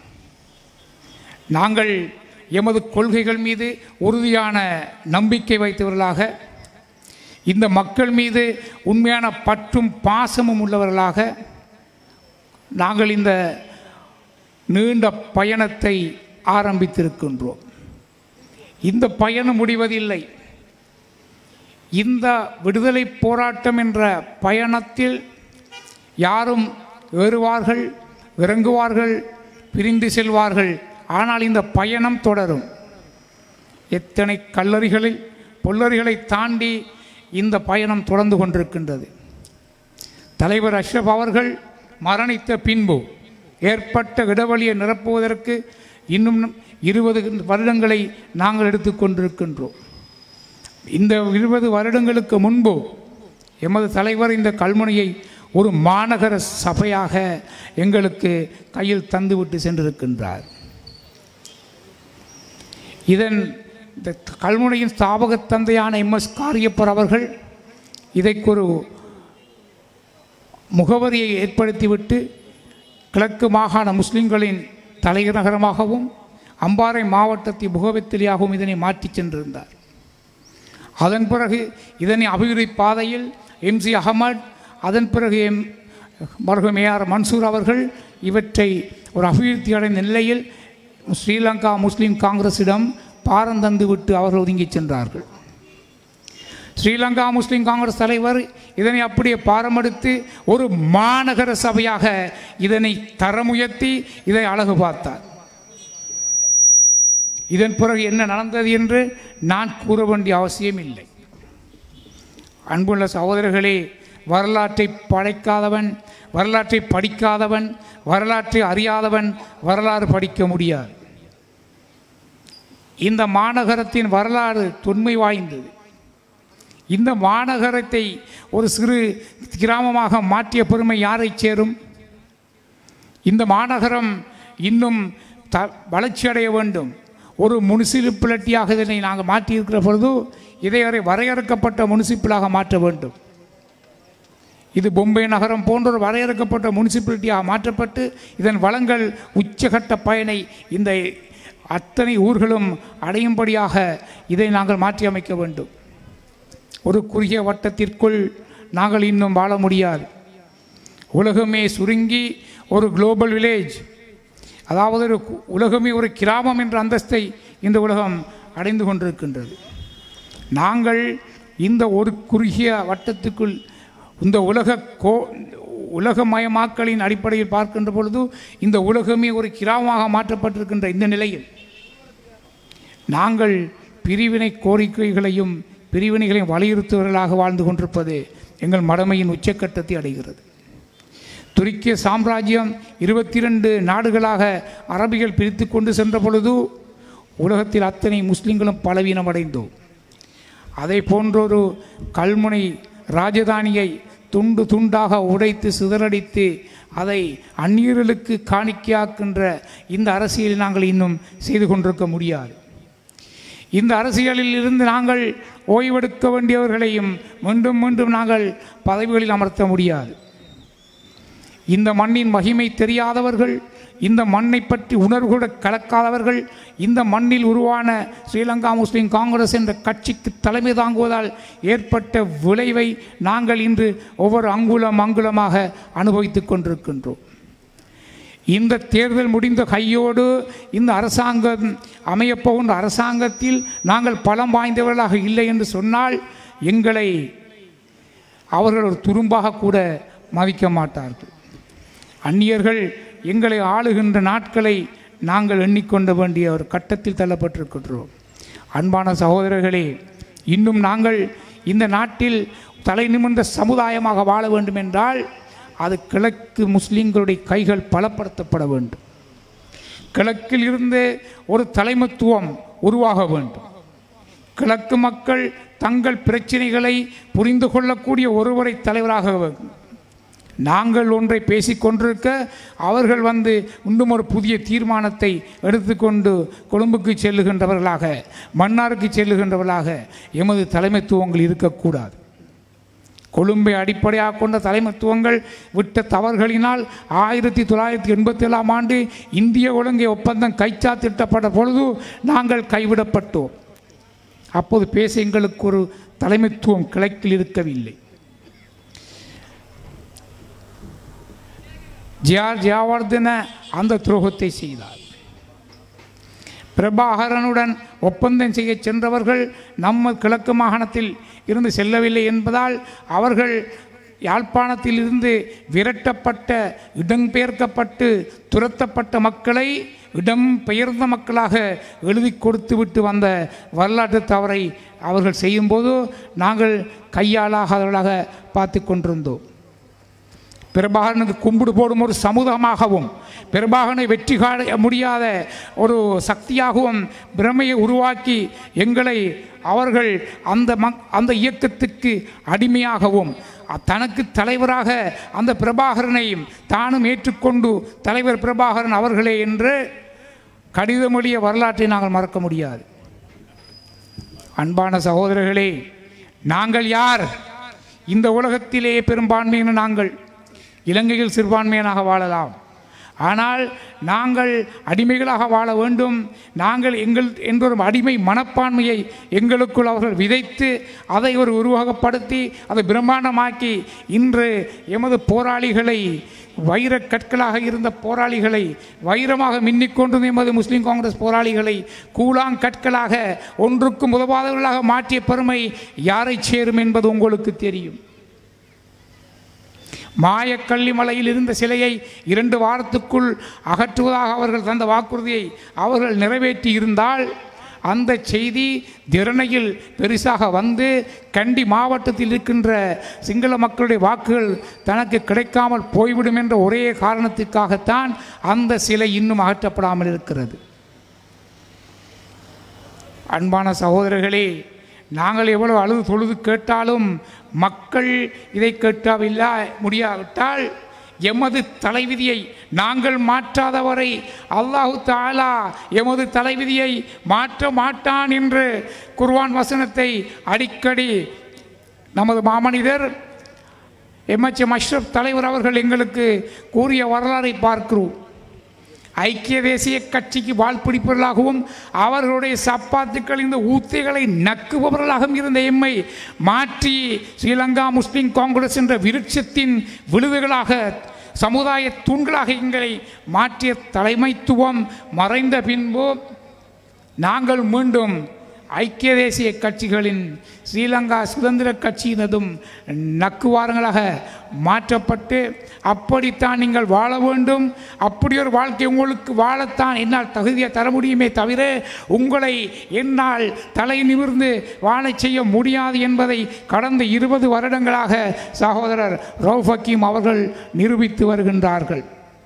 நாங்கள் எமது கொள்கைகள் மீது உறுதியான நம்பிக்கை வைத்தவர்களாக இந்த மக்கள் மீது உண்மையான பற்றும் பாசமும் உள்ளவர்களாக நாங்கள் இந்த நீண்ட பயணத்தை ஆரம்பித்திருக்கின்றோம் இந்த பயணம் முடிவதில்லை இந்த விடுதலை போராட்டம் என்ற பயணத்தில் யாரும் ஏறுவார்கள் இறங்குவார்கள் பிரிந்து செல்வார்கள் ஆனால் இந்த பயணம் தொடரும் எத்தனை கல்லறிகளில் பொல்லறிகளை தாண்டி இந்த பயணம் தொடர்ந்து கொண்டிருக்கின்றது தலைவர் அஷ்ரப் அவர்கள் மரணித்த பின்பு ஏற்பட்ட இடைவெளியை நிரப்புவதற்கு இன்னும் இருபது வருடங்களை நாங்கள் எடுத்துக்கொண்டிருக்கின்றோம் இந்த இருபது வருடங்களுக்கு முன்பு எமது தலைவர் இந்த கல்முனையை ஒரு மாநகர சபையாக எங்களுக்கு கையில் தந்துவிட்டு சென்றிருக்கின்றார் இதன் இந்த கல்முனையின் ஸ்தாபக தந்தையான எம்எஸ் காரியப்பர் அவர்கள் இதைக்கு ஒரு முகவரியை ஏற்படுத்திவிட்டு கிழக்கு மாகாண முஸ்லிம்களின் தலைநகரமாகவும் அம்பாறை மாவட்டத்தின் முகவத்திலியாகவும் இதனை மாற்றிச் சென்றிருந்தார் அதன் பிறகு இதனை அபிவிருத்தி பாதையில் எம்சி அகமட் அதன் பிறகு எம் மருகம் ஏஆர் மன்சூர் அவர்கள் இவற்றை ஒரு அபிவிருத்தி அடைந்த நிலையில் ஸ்ரீலங்கா முஸ்லீம் காங்கிரஸிடம் பாரந்தந்து விட்டு அவர்கள் ஒதுங்கிச் சென்றார்கள் ஸ்ரீலங்கா முஸ்லீம் காங்கிரஸ் தலைவர் இதனை அப்படியே பாரமெடுத்து ஒரு மாநகர சபையாக இதனை தரமுயர்த்தி இதை அழகு பார்த்தார் இதன் பிறகு என்ன நடந்தது என்று நான் கூற வேண்டிய அவசியம் இல்லை அன்புள்ள சகோதரர்களே வரலாற்றை படைக்காதவன் வரலாற்றை படிக்காதவன் வரலாற்றை அறியாதவன் வரலாறு படிக்க முடியாது இந்த மாநகரத்தின் வரலாறு தொன்மை வாய்ந்தது இந்த மாநகரத்தை ஒரு சிறு கிராமமாக மாற்றிய பெருமை யாரை சேரும் இந்த மாநகரம் இன்னும் த வளர்ச்சி அடைய வேண்டும் ஒரு முனிசிபாலிட்டியாக இதனை நாங்கள் மாற்றியிருக்கிற பொழுது இதை வரை வரையறுக்கப்பட்ட முனிசிபலாக மாற்ற வேண்டும் இது பொம்பை நகரம் போன்ற ஒரு வரையறுக்கப்பட்ட முனிசிபாலிட்டியாக மாற்றப்பட்டு இதன் வளங்கள் உச்சகட்ட பயனை இந்த அத்தனை ஊர்களும் அடையும்படியாக இதை நாங்கள் மாற்றி அமைக்க வேண்டும் ஒரு குறுகிய வட்டத்திற்குள் நாங்கள் இன்னும் வாழ முடியாது உலகமே சுருங்கி ஒரு குளோபல் வில்லேஜ் அதாவது ஒரு கு- உலகமே ஒரு கிராமம் என்ற அந்தஸ்தை இந்த உலகம் அடைந்து கொண்டிருக்கின்றது நாங்கள் இந்த ஒரு குறுகிய வட்டத்துக்குள் இந்த உலக கோ உலகமயமாக்கலின் அடிப்படையில் பார்க்கின்ற பொழுது இந்த உலகமே ஒரு கிராமமாக மாற்றப்பட்டிருக்கின்ற இந்த நிலையில் நாங்கள் பிரிவினை கோரிக்கைகளையும் பிரிவினைகளையும் வலியுறுத்துவர்களாக வாழ்ந்து கொண்டிருப்பது எங்கள் மடமையின் உச்சக்கட்டத்தை அடைகிறது துருக்கிய சாம்ராஜ்யம் இருபத்தி ரெண்டு நாடுகளாக அரபிகள் பிரித்து கொண்டு சென்ற பொழுது உலகத்தில் அத்தனை முஸ்லிம்களும் பலவீனமடைந்தோம் அதை போன்றொரு கல்முனை ராஜதானியை துண்டு துண்டாக உடைத்து சிதறடித்து அதை அந்நியர்களுக்கு காணிக்கையாக்கின்ற இந்த அரசியலை நாங்கள் இன்னும் செய்து கொண்டிருக்க முடியாது இந்த அரசியலில் இருந்து நாங்கள் ஓய்வெடுக்க வேண்டியவர்களையும் மீண்டும் மீண்டும் நாங்கள் பதவிகளில் அமர்த்த முடியாது இந்த மண்ணின் மகிமை தெரியாதவர்கள் இந்த மண்ணை பற்றி உணர்வு கூட கலக்காதவர்கள் இந்த மண்ணில் உருவான ஸ்ரீலங்கா முஸ்லீம் காங்கிரஸ் என்ற கட்சிக்கு தலைமை தாங்குவதால் ஏற்பட்ட விளைவை நாங்கள் இன்று ஒவ்வொரு அங்குலம் அங்குலமாக அனுபவித்துக் கொண்டிருக்கின்றோம் இந்த தேர்தல் முடிந்த கையோடு இந்த அரசாங்கம் அமையப்போகின்ற அரசாங்கத்தில் நாங்கள் பலம் வாய்ந்தவர்களாக இல்லை என்று சொன்னால் எங்களை அவர்கள் ஒரு துரும்பாக கூட மதிக்க மாட்டார்கள் அந்நியர்கள் எங்களை ஆளுகின்ற நாட்களை நாங்கள் எண்ணிக்கொள்ள வேண்டிய ஒரு கட்டத்தில் தள்ளப்பட்டிருக்கின்றோம் அன்பான சகோதரர்களே இன்னும் நாங்கள் இந்த நாட்டில் தலை நிமிர்ந்த சமுதாயமாக வாழ வேண்டும் என்றால் அது கிழக்கு முஸ்லிம்களுடைய கைகள் பலப்படுத்தப்பட வேண்டும் கிழக்கில் இருந்து ஒரு தலைமத்துவம் உருவாக வேண்டும் கிழக்கு மக்கள் தங்கள் பிரச்சனைகளை புரிந்து கொள்ளக்கூடிய ஒருவரை தலைவராக வேண்டும் நாங்கள் ஒன்றை பேசிக்கொண்டிருக்க அவர்கள் வந்து இன்னும் ஒரு புதிய தீர்மானத்தை எடுத்துக்கொண்டு கொழும்புக்கு செல்லுகின்றவர்களாக மன்னாருக்கு செல்லுகின்றவர்களாக எமது தலைமைத்துவங்கள் இருக்கக்கூடாது கொழும்பை அடிப்படையாக கொண்ட தலைமைத்துவங்கள் விட்ட தவறுகளினால் ஆயிரத்தி தொள்ளாயிரத்தி எண்பத்தி ஏழாம் ஆண்டு இந்திய ஒழுங்கை ஒப்பந்தம் கைச்சாத்திட்டப்பட்ட பொழுது நாங்கள் கைவிடப்பட்டோம் அப்போது பேச எங்களுக்கு ஒரு தலைமைத்துவம் கிழக்கில் இருக்கவில்லை ஜியார் ஜியாவர்தன அந்த துரோகத்தை செய்தார் பிரபாகரனுடன் ஒப்பந்தம் செய்ய சென்றவர்கள் நம்ம கிழக்கு மாகாணத்தில் இருந்து செல்லவில்லை என்பதால் அவர்கள் யாழ்ப்பாணத்தில் இருந்து விரட்டப்பட்ட இடம்பெயர்க்கப்பட்டு துரத்தப்பட்ட மக்களை இடம்பெயர்ந்த மக்களாக எழுதி கொடுத்து விட்டு வந்த வரலாற்று தவறை அவர்கள் செய்யும்போது நாங்கள் கையாளாகாதவர்களாக பார்த்து கொண்டிருந்தோம் பிரபாகரனுக்கு கும்பிடு போடும் ஒரு சமூகமாகவும் பிரபாகரனை வெற்றி காண முடியாத ஒரு சக்தியாகவும் பிரமையை உருவாக்கி எங்களை அவர்கள் அந்த மக் அந்த இயக்கத்துக்கு அடிமையாகவும் அ- தனக்கு தலைவராக அந்த பிரபாகரனையும் தானும் ஏற்றுக்கொண்டு தலைவர் பிரபாகரன் அவர்களே என்று கடிதமொழிய வரலாற்றை நாங்கள் மறக்க முடியாது அன்பான சகோதரர்களே நாங்கள் யார் இந்த உலகத்திலேயே பெரும்பான்மையின நாங்கள் இலங்கையில் சிறுபான்மையனாக வாழலாம் ஆனால் நாங்கள் அடிமைகளாக வாழ வேண்டும் நாங்கள் எங்கள் என்ற ஒரு அடிமை மனப்பான்மையை எங்களுக்குள் அவர்கள் விதைத்து அதை ஒரு உருவகப்படுத்தி அதை பிரம்மாண்டமாக்கி இன்று எமது போராளிகளை வைரக் கற்களாக இருந்த போராளிகளை வைரமாக மின்னிக்கொண்டு எமது முஸ்லீம் காங்கிரஸ் போராளிகளை கூழாங்கற்களாக ஒன்றுக்கும் உதவாதவர்களாக மாற்றிய பெருமை யாரை சேரும் என்பது உங்களுக்கு தெரியும் மாயக்கள்ளி மலையில் இருந்த சிலையை இரண்டு வாரத்துக்குள் அகற்றுவதாக அவர்கள் தந்த வாக்குறுதியை அவர்கள் நிறைவேற்றி இருந்தால் அந்த செய்தி திறனையில் பெருசாக வந்து கண்டி மாவட்டத்தில் இருக்கின்ற சிங்கள மக்களுடைய வாக்குகள் தனக்கு கிடைக்காமல் போய்விடும் என்ற ஒரே காரணத்திற்காகத்தான் அந்த சிலை இன்னும் அகற்றப்படாமல் இருக்கிறது அன்பான சகோதரர்களே நாங்கள் எவ்வளவு அழுது தொழுது கேட்டாலும் மக்கள் இதை கேட்கவில்லை முடியாவிட்டால் எமது தலைவிதியை நாங்கள் மாற்றாதவரை அல்லாஹு தாலா எமது தலைவிதியை மாற்ற மாட்டான் என்று குர்வான் வசனத்தை அடிக்கடி நமது மாமனிதர் எம்எச்எம் அஷ்ரப் தலைவர் அவர்கள் எங்களுக்கு கூறிய வரலாறை பார்க்கிறோம் ஐக்கிய தேசிய கட்சிக்கு வால் பிடிப்பவர்களாகவும் அவர்களுடைய சப்பாத்துக்கள் இந்த ஊத்தைகளை நக்குபவர்களாகவும் இருந்த எம்மை மாற்றி ஸ்ரீலங்கா முஸ்லிம் காங்கிரஸ் என்ற விருட்சத்தின் விழுதுகளாக சமுதாய தூண்களாக எங்களை மாற்றிய தலைமைத்துவம் மறைந்த பின்பு நாங்கள் மீண்டும் ஐக்கிய தேசிய கட்சிகளின் ஸ்ரீலங்கா சுதந்திர கட்சியினதும் நக்குவாரங்களாக மாற்றப்பட்டு அப்படித்தான் நீங்கள் வாழ வேண்டும் அப்படி ஒரு வாழ்க்கை உங்களுக்கு வாழத்தான் என்னால் தகுதியை தர முடியுமே தவிர உங்களை என்னால் தலை நிமிர்ந்து வாழச் செய்ய முடியாது என்பதை கடந்த இருபது வருடங்களாக சகோதரர் ரவுஃப் ஹக்கீம் அவர்கள் நிரூபித்து வருகின்றார்கள்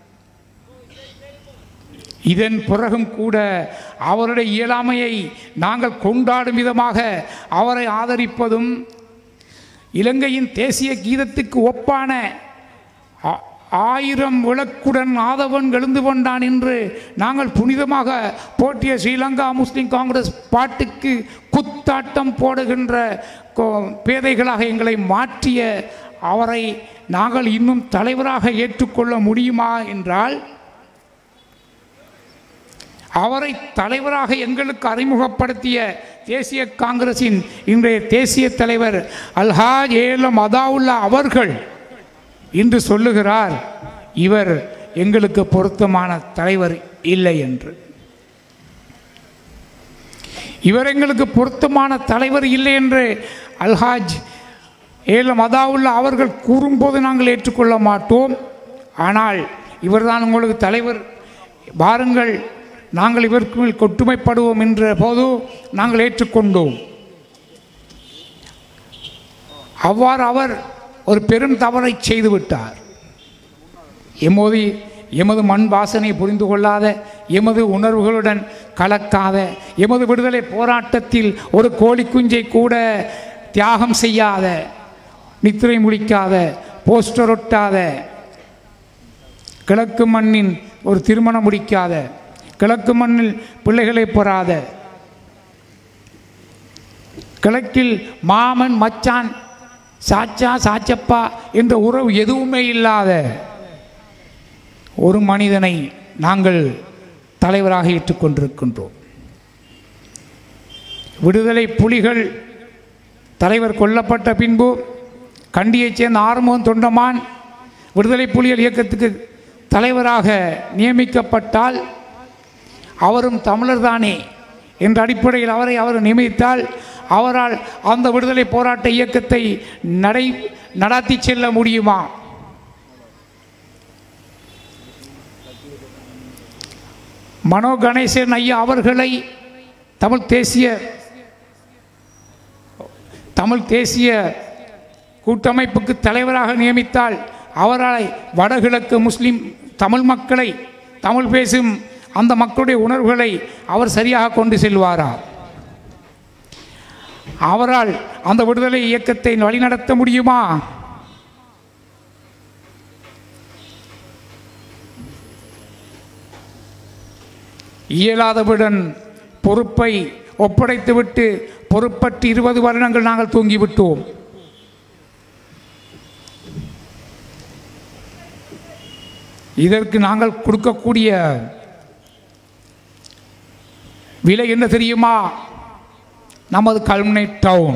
இதன் பிறகும் கூட அவருடைய இயலாமையை நாங்கள் கொண்டாடும் விதமாக அவரை ஆதரிப்பதும் இலங்கையின் தேசிய கீதத்துக்கு ஒப்பான ஆ- ஆயிரம் விளக்குடன் ஆதவன் எழுந்து கொண்டான் என்று நாங்கள் புனிதமாக போற்றிய ஸ்ரீலங்கா முஸ்லிம் காங்கிரஸ் பாட்டுக்கு குத்தாட்டம் போடுகின்ற கோ- பேதைகளாக எங்களை மாற்றிய அவரை நாங்கள் இன்னும் தலைவராக ஏற்றுக்கொள்ள முடியுமா என்றால் அவரை தலைவராக எங்களுக்கு அறிமுகப்படுத்திய தேசிய காங்கிரசின் இன்றைய தேசிய தலைவர் அல்ஹாஜ் ஏலம் அதாவுல்லா அவர்கள் இன்று சொல்லுகிறார் இவர் எங்களுக்கு பொருத்தமான தலைவர் இல்லை என்று இவர் எங்களுக்கு பொருத்தமான தலைவர் இல்லை என்று அல்ஹாஜ் ஏலம் அதாவுல்லா அவர்கள் கூறும்போது நாங்கள் ஏற்றுக்கொள்ள மாட்டோம் ஆனால் இவர்தான் உங்களுக்கு தலைவர் வாருங்கள் நாங்கள் இவருக்கு மேல் கொட்டுமைப்படுவோம் என்ற போது நாங்கள் ஏற்றுக்கொண்டோம் அவ்வாறு அவர் ஒரு பெரும் தவறை செய்துவிட்டார் எமது எமது மண் வாசனை புரிந்து கொள்ளாத எமது உணர்வுகளுடன் கலக்காத எமது விடுதலை போராட்டத்தில் ஒரு கோழி குஞ்சை கூட தியாகம் செய்யாத நித்திரை முடிக்காத போஸ்டர் ஒட்டாத கிழக்கு மண்ணின் ஒரு திருமணம் முடிக்காத கிழக்கு மண்ணில் பிள்ளைகளை பெறாத கிழக்கில் மாமன் மச்சான் சாச்சா சாச்சப்பா என்ற உறவு எதுவுமே இல்லாத ஒரு மனிதனை நாங்கள் தலைவராக ஏற்றுக்கொண்டிருக்கின்றோம் விடுதலை புலிகள் தலைவர் கொல்லப்பட்ட பின்பு கண்டியைச் சேர்ந்த ஆறுமுகன் தொண்டமான் விடுதலை புலிகள் இயக்கத்துக்கு தலைவராக நியமிக்கப்பட்டால் அவரும் தமிழர் தானே என்ற அடிப்படையில் அவரை அவர் நியமித்தால் அவரால் அந்த விடுதலை போராட்ட இயக்கத்தை நடை நடாத்தி செல்ல முடியுமா மனோ கணேசன் ஐயா அவர்களை தமிழ் தேசிய தமிழ் தேசிய கூட்டமைப்புக்கு தலைவராக நியமித்தால் அவரால் வடகிழக்கு முஸ்லிம் தமிழ் மக்களை தமிழ் பேசும் அந்த மக்களுடைய உணர்வுகளை அவர் சரியாக கொண்டு செல்வாரா அவரால் அந்த விடுதலை இயக்கத்தை வழிநடத்த முடியுமா இயலாதவுடன் பொறுப்பை ஒப்படைத்துவிட்டு பொறுப்பற்று இருபது வருடங்கள் நாங்கள் தூங்கிவிட்டோம் இதற்கு நாங்கள் கொடுக்கக்கூடிய விலை என்ன தெரியுமா நமது கல்முனை டவுன்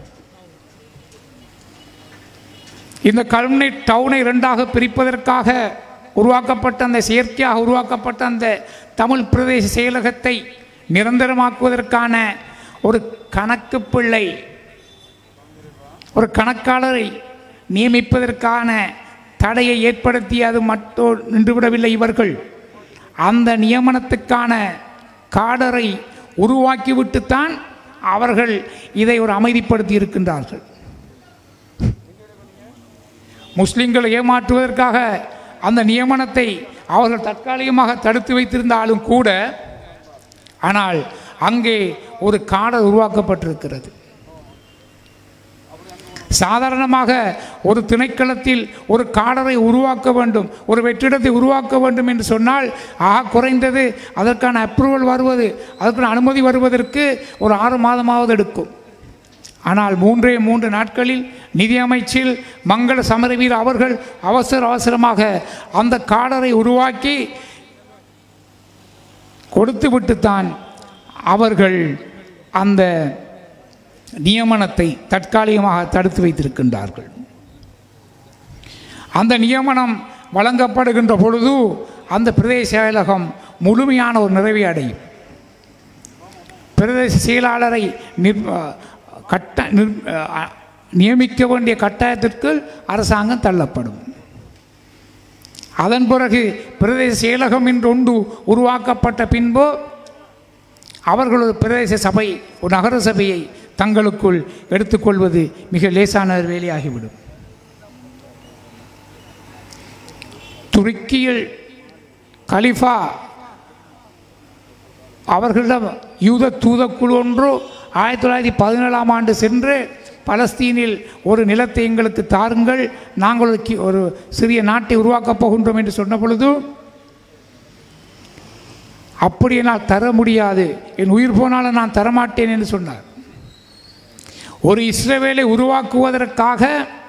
இந்த கல்முனை டவுனை இரண்டாக பிரிப்பதற்காக உருவாக்கப்பட்ட அந்த செயற்கையாக உருவாக்கப்பட்ட அந்த தமிழ் பிரதேச செயலகத்தை நிரந்தரமாக்குவதற்கான ஒரு கணக்கு பிள்ளை ஒரு கணக்காளரை நியமிப்பதற்கான தடையை ஏற்படுத்தி அது மட்டும் நின்றுவிடவில்லை இவர்கள் அந்த நியமனத்துக்கான காடரை உருவாக்கிவிட்டுத்தான் அவர்கள் இதை ஒரு அமைதிப்படுத்தி இருக்கின்றார்கள் முஸ்லிம்களை ஏமாற்றுவதற்காக அந்த நியமனத்தை அவர்கள் தற்காலிகமாக தடுத்து வைத்திருந்தாலும் கூட ஆனால் அங்கே ஒரு காடல் உருவாக்கப்பட்டிருக்கிறது சாதாரணமாக ஒரு திணைக்களத்தில் ஒரு காடரை உருவாக்க வேண்டும் ஒரு வெற்றிடத்தை உருவாக்க வேண்டும் என்று சொன்னால் ஆக குறைந்தது அதற்கான அப்ரூவல் வருவது அதற்கான அனுமதி வருவதற்கு ஒரு ஆறு மாதமாவது எடுக்கும் ஆனால் மூன்றே மூன்று நாட்களில் நிதியமைச்சில் மங்கள சமரவீர் அவர்கள் அவசர அவசரமாக அந்த காடரை உருவாக்கி கொடுத்துவிட்டுத்தான் அவர்கள் அந்த நியமனத்தை தற்காலிகமாக தடுத்து வைத்திருக்கின்றார்கள் அந்த நியமனம் வழங்கப்படுகின்ற பொழுது அந்த பிரதேச செயலகம் முழுமையான ஒரு நிறைவை அடையும் பிரதேச செயலாளரை நிர் கட்ட நிர் அ- நியமிக்க வேண்டிய கட்டாயத்திற்கு அரசாங்கம் தள்ளப்படும் அதன் பிறகு பிரதேச செயலகம் என்று ஒன்று உருவாக்கப்பட்ட பின்பு அவர்கள் ஒரு பிரதேச சபை ஒரு நகர சபையை தங்களுக்குள் எடுத்துக்கொள்வது மிக லேசான ஒரு வேலையாகிவிடும் துருக்கியில் கலிஃபா அவர்களிடம் யூத தூதக்குழு ஒன்று ஆயிரத்தி தொள்ளாயிரத்தி பதினேழாம் ஆண்டு சென்று பலஸ்தீனில் ஒரு நிலத்தை எங்களுக்கு தாருங்கள் நாங்கள் ஒரு கி- ஒரு சிறிய நாட்டை உருவாக்கப் போகின்றோம் என்று சொன்ன பொழுது அப்படி என்னால் தர முடியாது என் உயிர் போனாலும் நான் தரமாட்டேன் என்று சொன்னார் ஒரு இஸ்ரவேலை உருவாக்குவதற்காக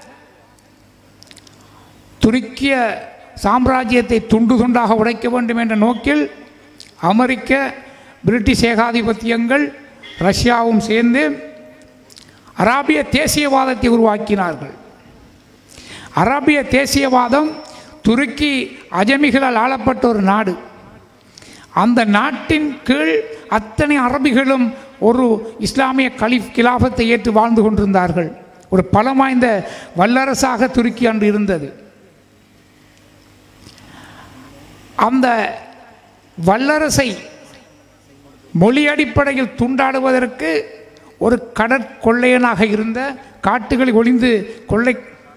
துருக்கிய சாம்ராஜ்யத்தை துண்டு துண்டாக உடைக்க வேண்டும் என்ற நோக்கில் அமெரிக்க பிரிட்டிஷ் ஏகாதிபத்தியங்கள் ரஷ்யாவும் சேர்ந்து அராபிய தேசியவாதத்தை உருவாக்கினார்கள் அராபிய தேசியவாதம் துருக்கி அஜமிகளால் ஆளப்பட்ட ஒரு நாடு அந்த நாட்டின் கீழ் அத்தனை அரபிகளும் ஒரு இஸ்லாமிய கலிஃப் கிலாபத்தை ஏற்று வாழ்ந்து கொண்டிருந்தார்கள் ஒரு பலம் வாய்ந்த வல்லரசாக துருக்கி அன்று இருந்தது அந்த வல்லரசை மொழி அடிப்படையில் துண்டாடுவதற்கு ஒரு கடற்கொள்ளையனாக இருந்த காட்டுகளில் ஒளிந்து கொள்ளை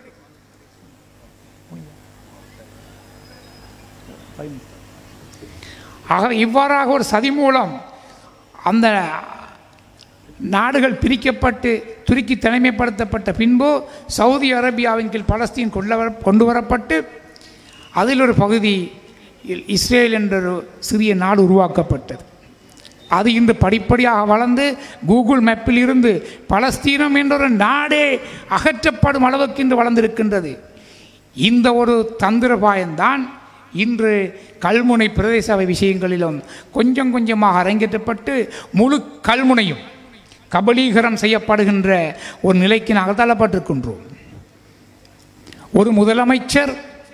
ஆக இவ்வாறாக ஒரு சதி மூலம் அந்த நாடுகள் பிரிக்கப்பட்டு துருக்கி தனிமைப்படுத்தப்பட்ட பின்பு சவுதி அரேபியாவின் கீழ் பலஸ்தீன் கொள்ள வர கொண்டு வரப்பட்டு அதில் ஒரு பகுதி இல்- இஸ்ரேல் என்ற ஒரு சிறிய நாடு உருவாக்கப்பட்டது அது இன்று படிப்படியாக வளர்ந்து கூகுள் மேப்பில் இருந்து பலஸ்தீனம் என்ற ஒரு நாடே அகற்றப்படும் அளவுக்கு இன்று வளர்ந்திருக்கின்றது இந்த ஒரு தந்திரபாயம்தான் இன்று கல்முனை பிரதேச சபை விஷயங்களிலும் கொஞ்சம் கொஞ்சமாக அரங்கேற்றப்பட்டு முழு கல்முனையும் கபலீகரம் செய்யப்படுகின்ற ஒரு நிலைக்கு நாங்கள் தள்ளப்பட்டிருக்கின்றோம் ஒரு முதலமைச்சர்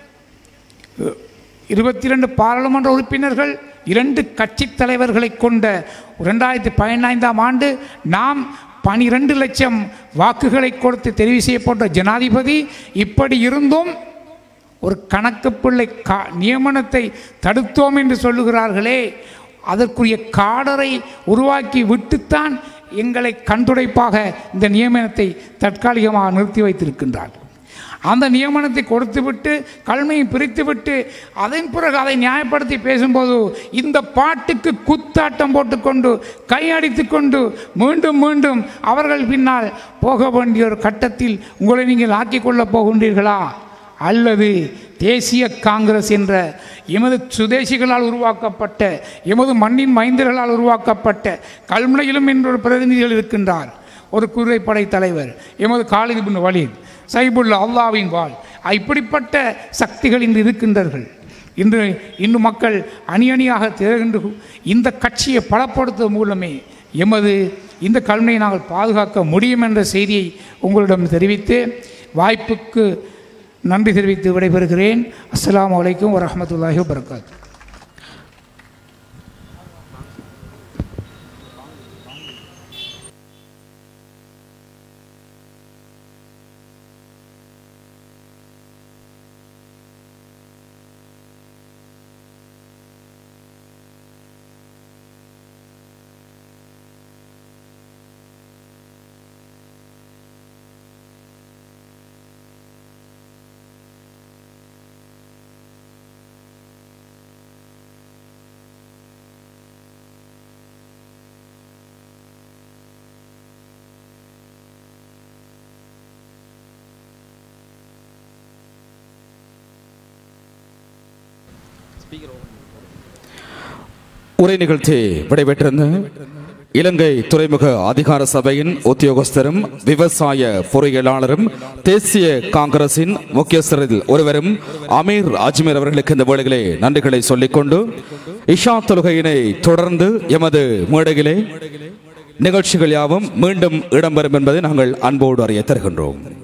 இருபத்தி ரெண்டு பாராளுமன்ற உறுப்பினர்கள் இரண்டு கட்சித் தலைவர்களை கொண்ட ரெண்டாயிரத்தி பதினைந்தாம் ஆண்டு நாம் பனிரெண்டு லட்சம் வாக்குகளை கொடுத்து தெரிவு செய்யப்பட்ட ஜனாதிபதி இப்படி இருந்தும் ஒரு கணக்கு பிள்ளை கா நியமனத்தை தடுத்தோம் என்று சொல்லுகிறார்களே அதற்குரிய காடரை உருவாக்கி விட்டுத்தான் எங்களை கண்டுடைப்பாக இந்த நியமனத்தை தற்காலிகமாக நிறுத்தி வைத்திருக்கின்றார்கள் அந்த நியமனத்தை கொடுத்துவிட்டு கல்மையை பிரித்துவிட்டு அதன் பிறகு அதை நியாயப்படுத்தி பேசும்போது இந்த பாட்டுக்கு குத்தாட்டம் போட்டுக்கொண்டு கையடித்து கொண்டு மீண்டும் மீண்டும் அவர்கள் பின்னால் போக வேண்டிய ஒரு கட்டத்தில் உங்களை நீங்கள் ஆக்கிக் கொள்ளப் போகின்றீர்களா அல்லது தேசிய காங்கிரஸ் என்ற எமது சுதேசிகளால் உருவாக்கப்பட்ட எமது மண்ணின் மைந்தர்களால் உருவாக்கப்பட்ட கல்முனையிலும் என்ற ஒரு பிரதிநிதிகள் இருக்கின்றார் ஒரு குதிரைப்படை தலைவர் எமது காலிது பின் வலீத் சைபுல்லா அல்லாவின் வாழ் இப்படிப்பட்ட சக்திகள் இன்று இருக்கின்றார்கள் இன்று இன்று மக்கள் அணி அணியாக திரகின்ற இந்த கட்சியை பலப்படுத்துவதன் மூலமே எமது இந்த கல்வியை நாங்கள் பாதுகாக்க முடியும் என்ற செய்தியை உங்களிடம் தெரிவித்து வாய்ப்புக்கு நன்றி தெரிவித்து விடைபெறுகிறேன் அஸ்ஸலாமு அலைக்கும் வரஹ்மத்துல்லாஹி வபரகாத்து உரை நிகழ்ச்சி விடைபெற்றிருந்த இலங்கை துறைமுக அதிகார சபையின் உத்தியோகஸ்தரும் விவசாய பொறியியலாளரும் தேசிய காங்கிரசின் முக்கியஸ்தரில் ஒருவரும் அமீர் அஜ்மீர் அவர்களுக்கு இந்த வேளையிலே நன்றிகளை சொல்லிக்கொண்டு இஷா தொழுகையினை தொடர்ந்து எமது மேடையிலே நிகழ்ச்சிகள் யாவும் மீண்டும் இடம்பெறும் என்பதை நாங்கள் அன்போடு அறிய தருகின்றோம்